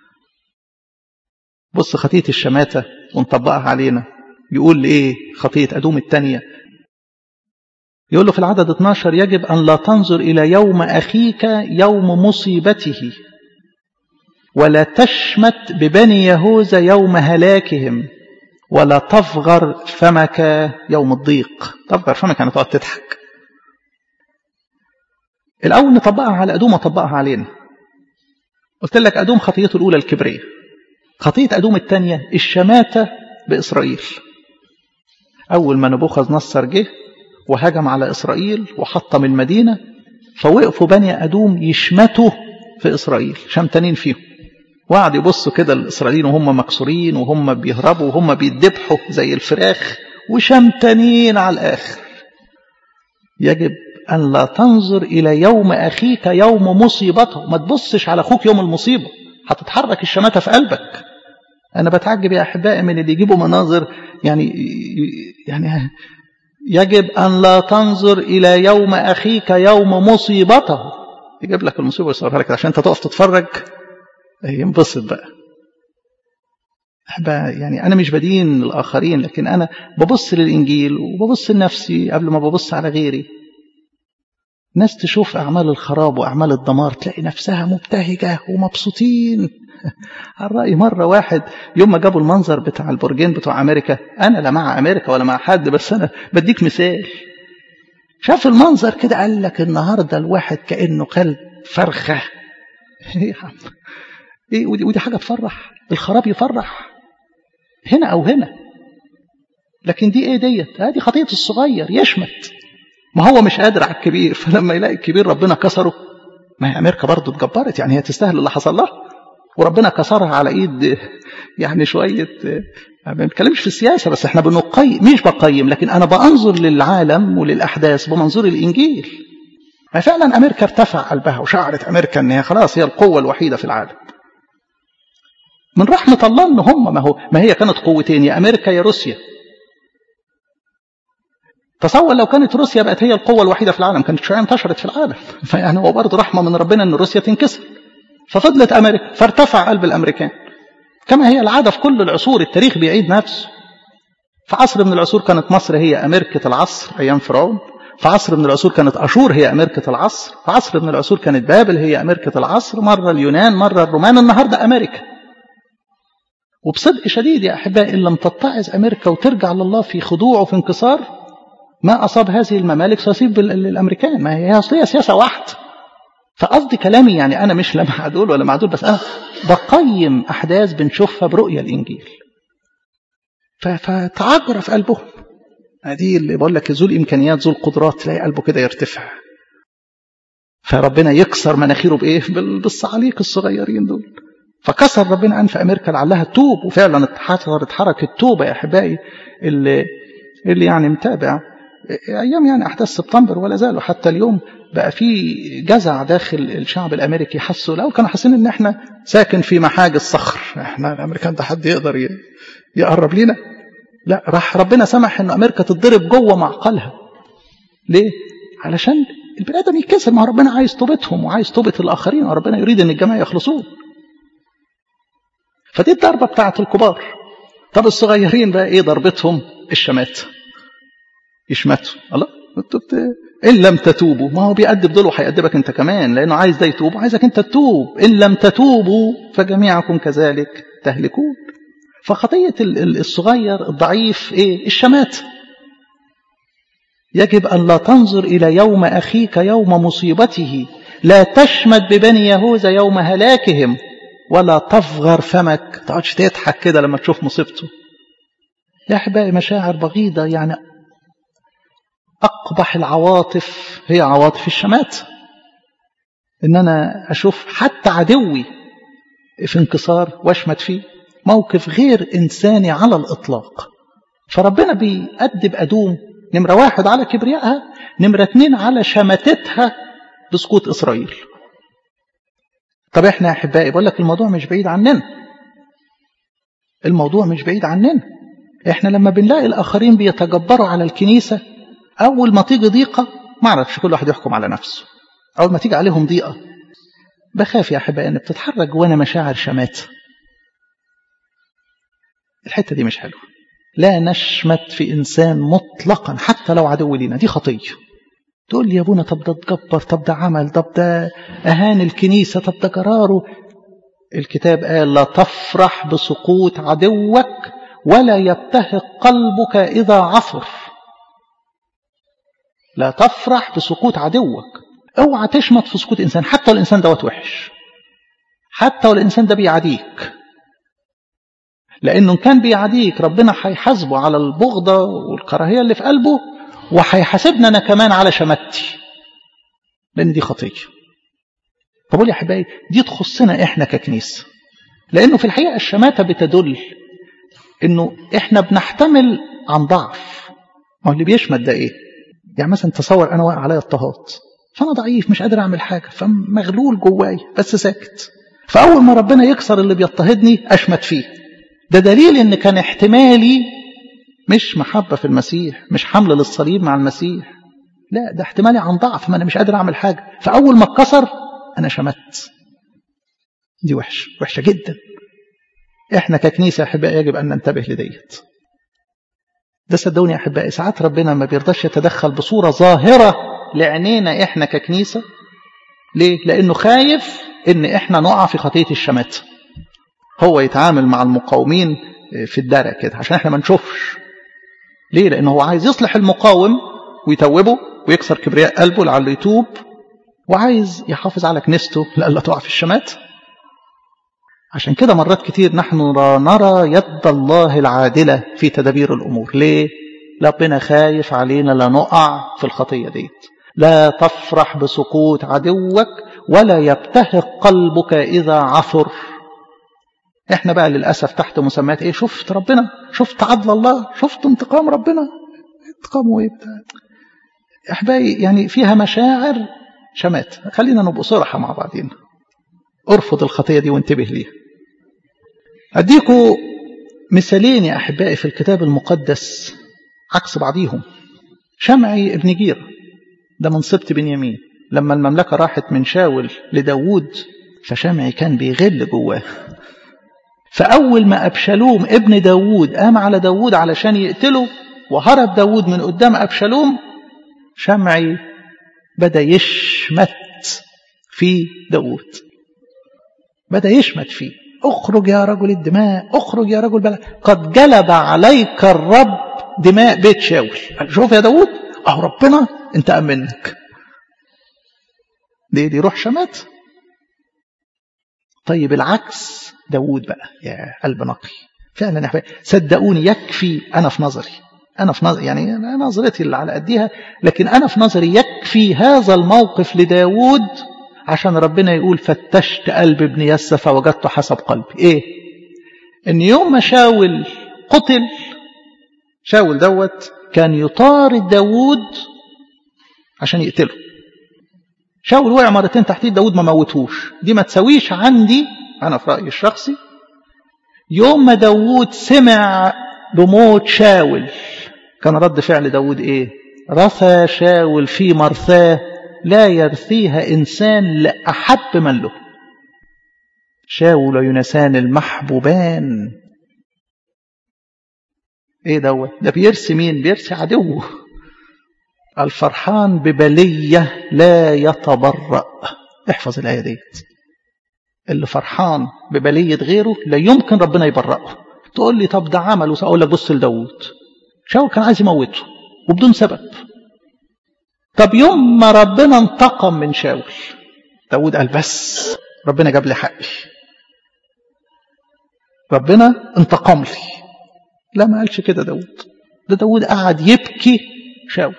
بص خطية الشماتة ونطبقها علينا يقول إيه خطية أدوم التانية يقول له في العدد 12 يجب أن لا تنظر إلى يوم أخيك يوم مصيبته ولا تشمت ببني يهوذا يوم هلاكهم ولا تفغر فمك يوم الضيق تفغر فمك يعني تقعد تضحك الأول نطبقها على أدوم وطبقها علينا قلت لك أدوم خطيته الأولى الكبرية خطية أدوم الثانية الشماتة بإسرائيل أول ما نبوخذ نصر جه وهجم على إسرائيل وحطم المدينة فوقفوا بني أدوم يشمتوا في إسرائيل شمتانين فيهم وقعد يبصوا كده الإسرائيليين وهم مكسورين وهم بيهربوا وهم بيدبحوا زي الفراخ وشمتانين على الآخر يجب أن لا تنظر إلى يوم أخيك يوم مصيبته ما تبصش على أخوك يوم المصيبة هتتحرك الشماتة في قلبك أنا بتعجب يا أحبائي من اللي يجيبوا مناظر يعني يعني يجب أن لا تنظر إلى يوم أخيك يوم مصيبته يجيب لك المصيبة ويصورها لك عشان أنت تقف تتفرج ينبسط بقى يعني أنا مش بدين الآخرين لكن أنا ببص للإنجيل وببص لنفسي قبل ما ببص على غيري ناس تشوف أعمال الخراب وأعمال الدمار تلاقي نفسها مبتهجة ومبسوطين على رأي مرة واحد يوم ما جابوا المنظر بتاع البرجين بتوع أمريكا أنا لا مع أمريكا ولا مع حد بس أنا بديك مثال شاف المنظر كده قال لك النهاردة الواحد كأنه كلب فرخة ايه يا عم ايه ودي, ودي حاجة تفرح الخراب يفرح هنا أو هنا لكن دي ايه ديت هذه خطية الصغير يشمت ما هو مش قادر على الكبير فلما يلاقي الكبير ربنا كسره ما هي أمريكا برضه اتجبرت يعني هي تستاهل اللي حصل لها وربنا كسرها على ايد يعني شوية ما بنتكلمش في السياسة بس احنا بنقيم مش بقيم لكن أنا بأنظر للعالم وللأحداث بمنظور الإنجيل ما فعلا أمريكا ارتفع قلبها وشعرت أمريكا أن هي خلاص هي القوة الوحيدة في العالم من رحمة الله أن هم ما, هو ما هي كانت قوتين يا أمريكا يا روسيا تصور لو كانت روسيا بقت هي القوة الوحيدة في العالم كانت شوية انتشرت في العالم فيعني هو برضه رحمة من ربنا أن روسيا تنكسر ففضلت أمريكا فارتفع قلب الأمريكان كما هي العادة في كل العصور التاريخ بيعيد نفسه في عصر من العصور كانت مصر هي أمريكة العصر أيام فرعون في عصر من العصور كانت أشور هي أمريكة العصر في عصر من العصور كانت بابل هي أمريكة العصر مرة اليونان مرة الرومان النهاردة أمريكا وبصدق شديد يا أحبائي إن لم تتعظ أمريكا وترجع لله في خضوع وفي انكسار ما أصاب هذه الممالك سيصيب الأمريكان ما هي أصلية سياسة واحدة فقصدي كلامي يعني أنا مش لا مع دول ولا مع دول بس أنا بقيم أحداث بنشوفها برؤية الإنجيل فتعجر في قلبهم دي اللي بقول لك ذو الإمكانيات ذو القدرات تلاقي قلبه كده يرتفع فربنا يكسر مناخيره بإيه بالصعاليق الصغيرين دول فكسر ربنا أنف أمريكا لعلها تتوب وفعلا اتحركت حركة توبة يا أحبائي اللي, اللي يعني متابع أيام يعني أحداث سبتمبر ولا زالوا حتى اليوم بقى في جزع داخل الشعب الأمريكي حسوا الأول كانوا حاسين إن إحنا ساكن في محاج الصخر إحنا الأمريكان ده حد يقدر يقرب لينا لا راح ربنا سمح إن أمريكا تتضرب جوه معقلها ليه؟ علشان البني آدم يتكسر ما هو ربنا عايز توبتهم وعايز توبة الآخرين وربنا يريد إن الجماعة يخلصون فدي الضربة بتاعت الكبار طب الصغيرين بقى إيه ضربتهم الشمات يشمتوا الله انتوا إن لم تتوبوا ما هو بيأدب دول وهيأدبك أنت كمان لأنه عايز ده يتوب وعايزك أنت تتوب إن لم تتوبوا فجميعكم كذلك تهلكون فخطية الصغير الضعيف إيه الشمات يجب أن لا تنظر إلى يوم أخيك يوم مصيبته لا تشمت ببني يهوذا يوم هلاكهم ولا تفغر فمك تقعدش تضحك كده لما تشوف مصيبته يا أحبائي مشاعر بغيضة يعني أقبح العواطف هي عواطف الشمات إن أنا أشوف حتى عدوي في انكسار واشمت فيه موقف غير إنساني على الإطلاق فربنا بيأدب أدوم نمرة واحد على كبريائها نمرة اتنين على شماتتها بسقوط إسرائيل طب احنا يا أحبائي بقول لك الموضوع مش بعيد عننا الموضوع مش بعيد عننا احنا لما بنلاقي الآخرين بيتجبروا على الكنيسة أول ما تيجي ضيقة ما اعرفش كل واحد يحكم على نفسه أول ما تيجي عليهم ضيقة بخاف يا أحبائي أن بتتحرك جوانا مشاعر شمات الحتة دي مش حلوة لا نشمت في إنسان مطلقا حتى لو عدو لنا دي خطية تقول لي يا ابونا طب ده اتجبر طب ده عمل طب ده أهان الكنيسة طب ده قراره الكتاب قال لا تفرح بسقوط عدوك ولا يبتهق قلبك إذا عثر لا تفرح بسقوط عدوك اوعى تشمت في سقوط انسان حتى الانسان دوت وحش حتى والانسان ده بيعاديك لانه كان بيعاديك ربنا هيحاسبه على البغضه والكراهيه اللي في قلبه وهيحاسبنا انا كمان على شماتي لان دي خطيه فبقول يا احبائي دي تخصنا احنا ككنيسه لانه في الحقيقه الشماته بتدل انه احنا بنحتمل عن ضعف ما هو اللي بيشمت ده ايه يعني مثلا تصور انا واقع عليا اضطهاد فانا ضعيف مش قادر اعمل حاجه فمغلول جواي بس ساكت فاول ما ربنا يكسر اللي بيضطهدني اشمت فيه ده دليل ان كان احتمالي مش محبه في المسيح مش حمل للصليب مع المسيح لا ده احتمالي عن ضعف ما انا مش قادر اعمل حاجه فاول ما اتكسر انا شمت دي وحشه وحشه جدا احنا ككنيسه احبائي يجب ان ننتبه لديت ده صدقوني يا احبائي ساعات ربنا ما بيرضاش يتدخل بصوره ظاهره لعينينا احنا ككنيسه ليه لانه خايف ان احنا نقع في خطيه الشمات هو يتعامل مع المقاومين في الدرع كده عشان احنا ما نشوفش ليه لانه هو عايز يصلح المقاوم ويتوبه ويكسر كبرياء قلبه لعله يتوب وعايز يحافظ على كنيسته لألا تقع في الشمات عشان كده مرات كتير نحن نرى يد الله العادلة في تدبير الأمور ليه؟ ربنا خايف علينا لا نقع في الخطية ديت لا تفرح بسقوط عدوك ولا يبتهق قلبك إذا عثر احنا بقى للأسف تحت مسميات ايه شفت ربنا شفت عدل الله شفت انتقام ربنا انتقامه ايه بتاع احبائي يعني فيها مشاعر شمات خلينا نبقى صراحة مع بعضين ارفض الخطية دي وانتبه ليها اديكوا مثالين يا احبائي في الكتاب المقدس عكس بعضيهم شمعي ابن جيرة ده من سبط بنيامين لما المملكة راحت من شاول لداوود فشمعي كان بيغل جواه فأول ما أبشالوم ابن داوود قام على داوود علشان يقتله وهرب داوود من قدام أبشالوم شمعي بدأ يشمت في داوود بدأ يشمت فيه اخرج يا رجل الدماء اخرج يا رجل بلا قد جلب عليك الرب دماء بيت شاول شوف يا داوود اهو ربنا انتقم منك دي دي روح شمات طيب العكس داوود بقى يا قلب نقي فعلا يا حبايبي صدقوني يكفي انا في نظري انا في نظري يعني نظرتي اللي على قديها لكن انا في نظري يكفي هذا الموقف لداوود عشان ربنا يقول فتشت قلب ابن يسى فوجدته حسب قلبي ايه ان يوم ما شاول قتل شاول دوت كان يطارد داوود عشان يقتله شاول وقع مرتين تحت ايد داوود ما موتهوش دي ما تساويش عندي انا في رايي الشخصي يوم ما داوود سمع بموت شاول كان رد فعل داوود ايه رثى شاول في مرثاه لا يرثيها إنسان لأحب من له شاول ويونسان المحبوبان ايه دوت ده بيرسي مين بيرسي عدوه الفرحان ببلية لا يتبرأ احفظ الآية ديت اللي فرحان ببلية غيره لا يمكن ربنا يبرأه تقول لي طب ده عمل وأقول لك بص لداود شاول كان عايز يموته وبدون سبب طب يوم ما ربنا انتقم من شاول داود قال بس ربنا جاب لي حقي ربنا انتقم لي لا ما قالش كده داود ده داود قعد يبكي شاول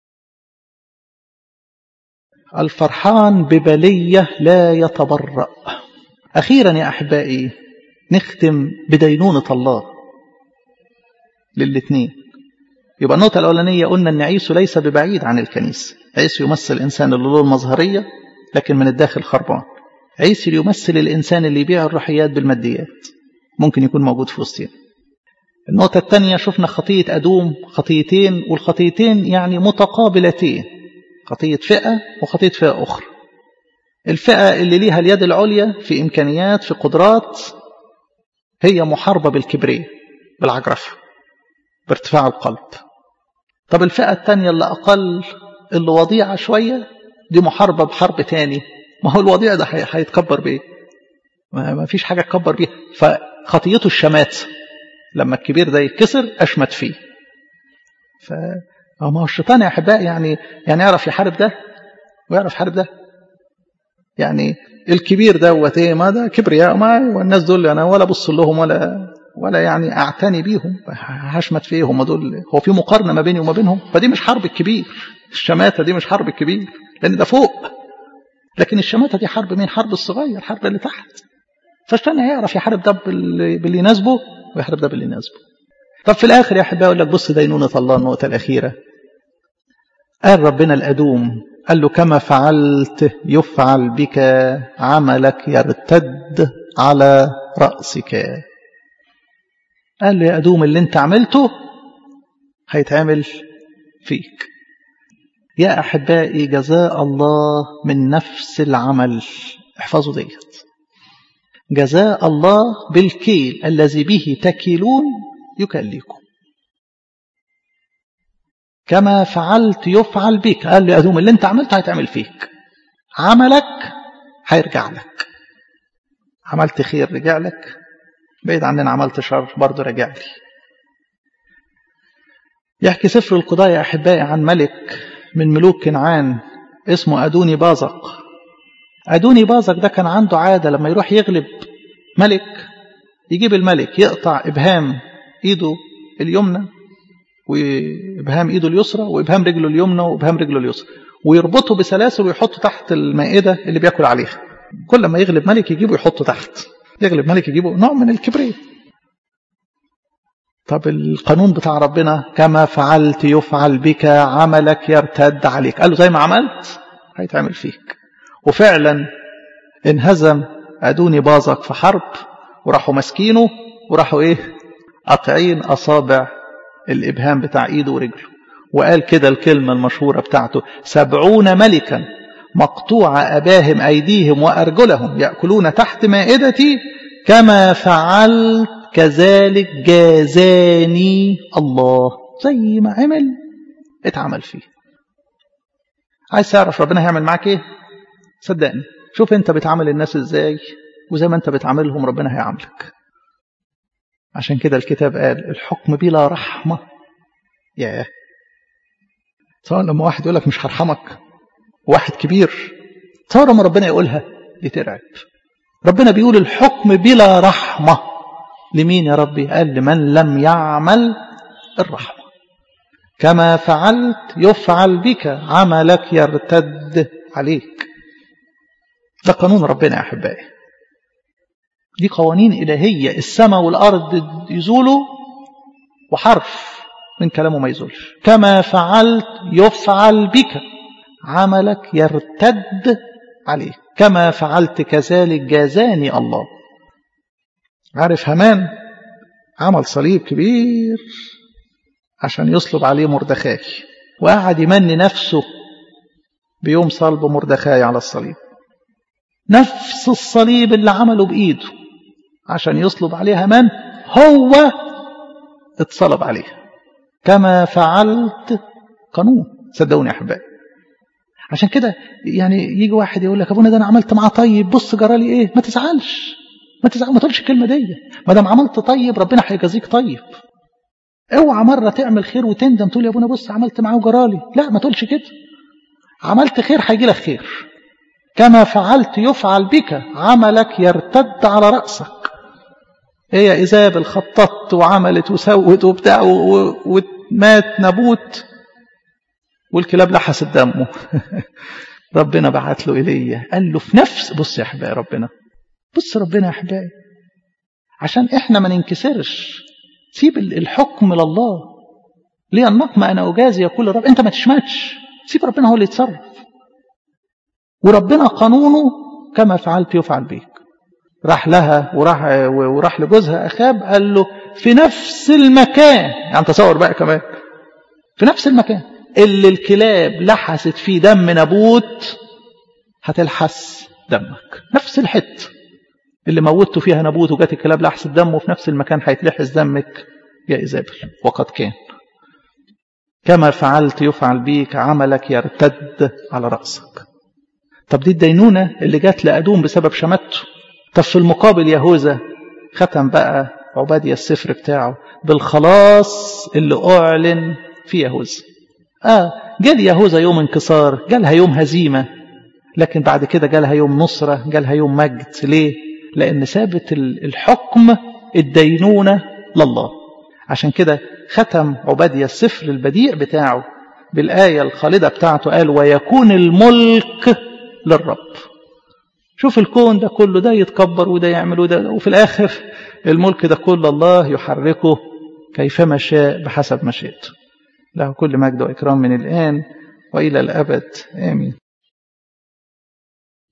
الفرحان ببلية لا يتبرأ أخيرا يا أحبائي نختم بدينونة الله للاثنين يبقى النقطة الأولانية قلنا أن عيسو ليس ببعيد عن الكنيسة عيسو يمثل الإنسان اللي له المظهرية لكن من الداخل خربان عيسو يمثل الإنسان اللي يبيع الروحيات بالماديات ممكن يكون موجود في وسطنا النقطة الثانية شفنا خطية أدوم خطيتين والخطيتين يعني متقابلتين خطية فئة وخطية فئة أخرى الفئة اللي ليها اليد العليا في إمكانيات في قدرات هي محاربة بالكبرية بالعجرفة بارتفاع القلب طب الفئة الثانية اللي أقل اللي وضيعة شوية دي محاربة بحرب تاني ما هو الوضيع ده هيتكبر بإيه ما فيش حاجة تكبر بيها فخطيته الشمات لما الكبير ده يتكسر أشمت فيه ف ما هو الشيطان يا أحباء يعني يعني يعرف يحارب ده ويعرف يحارب ده يعني الكبير دوت ايه ما ده كبرياء ما والناس دول انا ولا ابص لهم ولا ولا يعني اعتني بيهم هشمت فيهم دول هو في مقارنه ما بيني وما بينهم فدي مش حرب الكبير الشماته دي مش حرب الكبير لان ده فوق لكن الشماته دي حرب مين حرب الصغير حرب اللي تحت فالشيطان هيعرف يحارب ده باللي يناسبه ويحارب ده باللي يناسبه طب في الاخر يا احبائي اقول لك بص دينونه الله النقطه الاخيره قال ربنا الادوم قال له كما فعلت يفعل بك عملك يرتد على راسك قال له يا أدوم اللي انت عملته هيتعمل فيك يا أحبائي جزاء الله من نفس العمل احفظوا ديت جزاء الله بالكيل الذي به تكيلون يكليكم كما فعلت يفعل بك قال له يا أدوم اللي انت عملته هيتعمل فيك عملك هيرجع لك عملت خير رجع لك بعيد عننا عملت شر برضه رجع لي يحكي سفر القضاء يا أحبائي عن ملك من ملوك كنعان اسمه أدوني بازق أدوني بازق ده كان عنده عادة لما يروح يغلب ملك يجيب الملك يقطع إبهام إيده اليمنى وإبهام إيده اليسرى وإبهام رجله اليمنى وإبهام رجله اليسرى ويربطه بسلاسل ويحطه تحت المائدة اللي بياكل عليها كل ما يغلب ملك يجيبه يحطه تحت يغلب ملك يجيبه نوع من الكبرياء طب القانون بتاع ربنا كما فعلت يفعل بك عملك يرتد عليك قال له زي ما عملت هيتعمل فيك وفعلا انهزم أدوني باظك في حرب وراحوا ماسكينه وراحوا ايه قاطعين أصابع الإبهام بتاع إيده ورجله وقال كده الكلمة المشهورة بتاعته سبعون ملكا مقطوع أباهم أيديهم وأرجلهم يأكلون تحت مائدتي كما فعلت كذلك جازاني الله زي ما عمل اتعمل فيه عايز تعرف ربنا هيعمل معاك ايه صدقني شوف انت بتعامل الناس ازاي وزي ما انت بتعاملهم ربنا هيعاملك عشان كده الكتاب قال الحكم بلا رحمة ياه سواء لما واحد يقول لك مش هرحمك واحد كبير تصور ما ربنا يقولها دي ترعب ربنا بيقول الحكم بلا رحمة لمين يا ربي قال لمن لم يعمل الرحمة كما فعلت يفعل بك عملك يرتد عليك ده قانون ربنا يا أحبائي دي قوانين إلهية السماء والأرض يزولوا وحرف من كلامه ما يزولش كما فعلت يفعل بك عملك يرتد عليك كما فعلت كذلك جازاني الله عارف همان عمل صليب كبير عشان يصلب عليه مردخاي وقعد يمني نفسه بيوم صلب مردخاي على الصليب نفس الصليب اللي عمله بإيده عشان يصلب عليه همان هو اتصلب عليه كما فعلت قانون صدقوني يا احبائي عشان كده يعني يجي واحد يقول لك ابونا ده انا عملت معاه طيب بص جرالي ايه ما تزعلش ما تزعل ما تقولش الكلمه دي ما دام عملت طيب ربنا هيجازيك طيب اوعى مره تعمل خير وتندم تقول يا ابونا بص عملت معاه وجرالي لا ما تقولش كده عملت خير هيجي لك خير كما فعلت يفعل بك عملك يرتد على راسك هي يا ايزابل خططت وعملت وسوت وبتاع ومات نبوت والكلاب لحست دمه ربنا بعت له ايليا قال له في نفس بص يا احبائي ربنا بص ربنا يا احبائي عشان احنا ما ننكسرش سيب الحكم لله ليه النقم انا اجازي يقول رب انت ما تشمتش سيب ربنا هو اللي يتصرف وربنا قانونه كما فعلت يفعل بيك راح لها وراح وراح لجوزها اخاب قال له في نفس المكان يعني تصور بقى كمان في نفس المكان اللي الكلاب لحست فيه دم نبوت هتلحس دمك نفس الحته اللي موتوا فيها نبوت وجات الكلاب لحست دمه في نفس المكان هيتلحس دمك يا إيزابل وقد كان كما فعلت يفعل بيك عملك يرتد على رأسك طب دي الدينونة اللي جات لأدوم بسبب شمته طب في المقابل يهوذا ختم بقى عبادية السفر بتاعه بالخلاص اللي أعلن في يهوذا آه جال يهوذا يوم انكسار جالها يوم هزيمة لكن بعد كده جالها يوم نصرة جالها يوم مجد ليه لأن ثابت الحكم الدينونة لله عشان كده ختم عبادية السفر البديع بتاعه بالآية الخالدة بتاعته قال ويكون الملك للرب شوف الكون ده كله ده يتكبر وده يعمل وده وفي الآخر الملك ده كله الله يحركه كيفما شاء بحسب مشيئته له كل مجد وإكرام من الآن وإلى الأبد آمين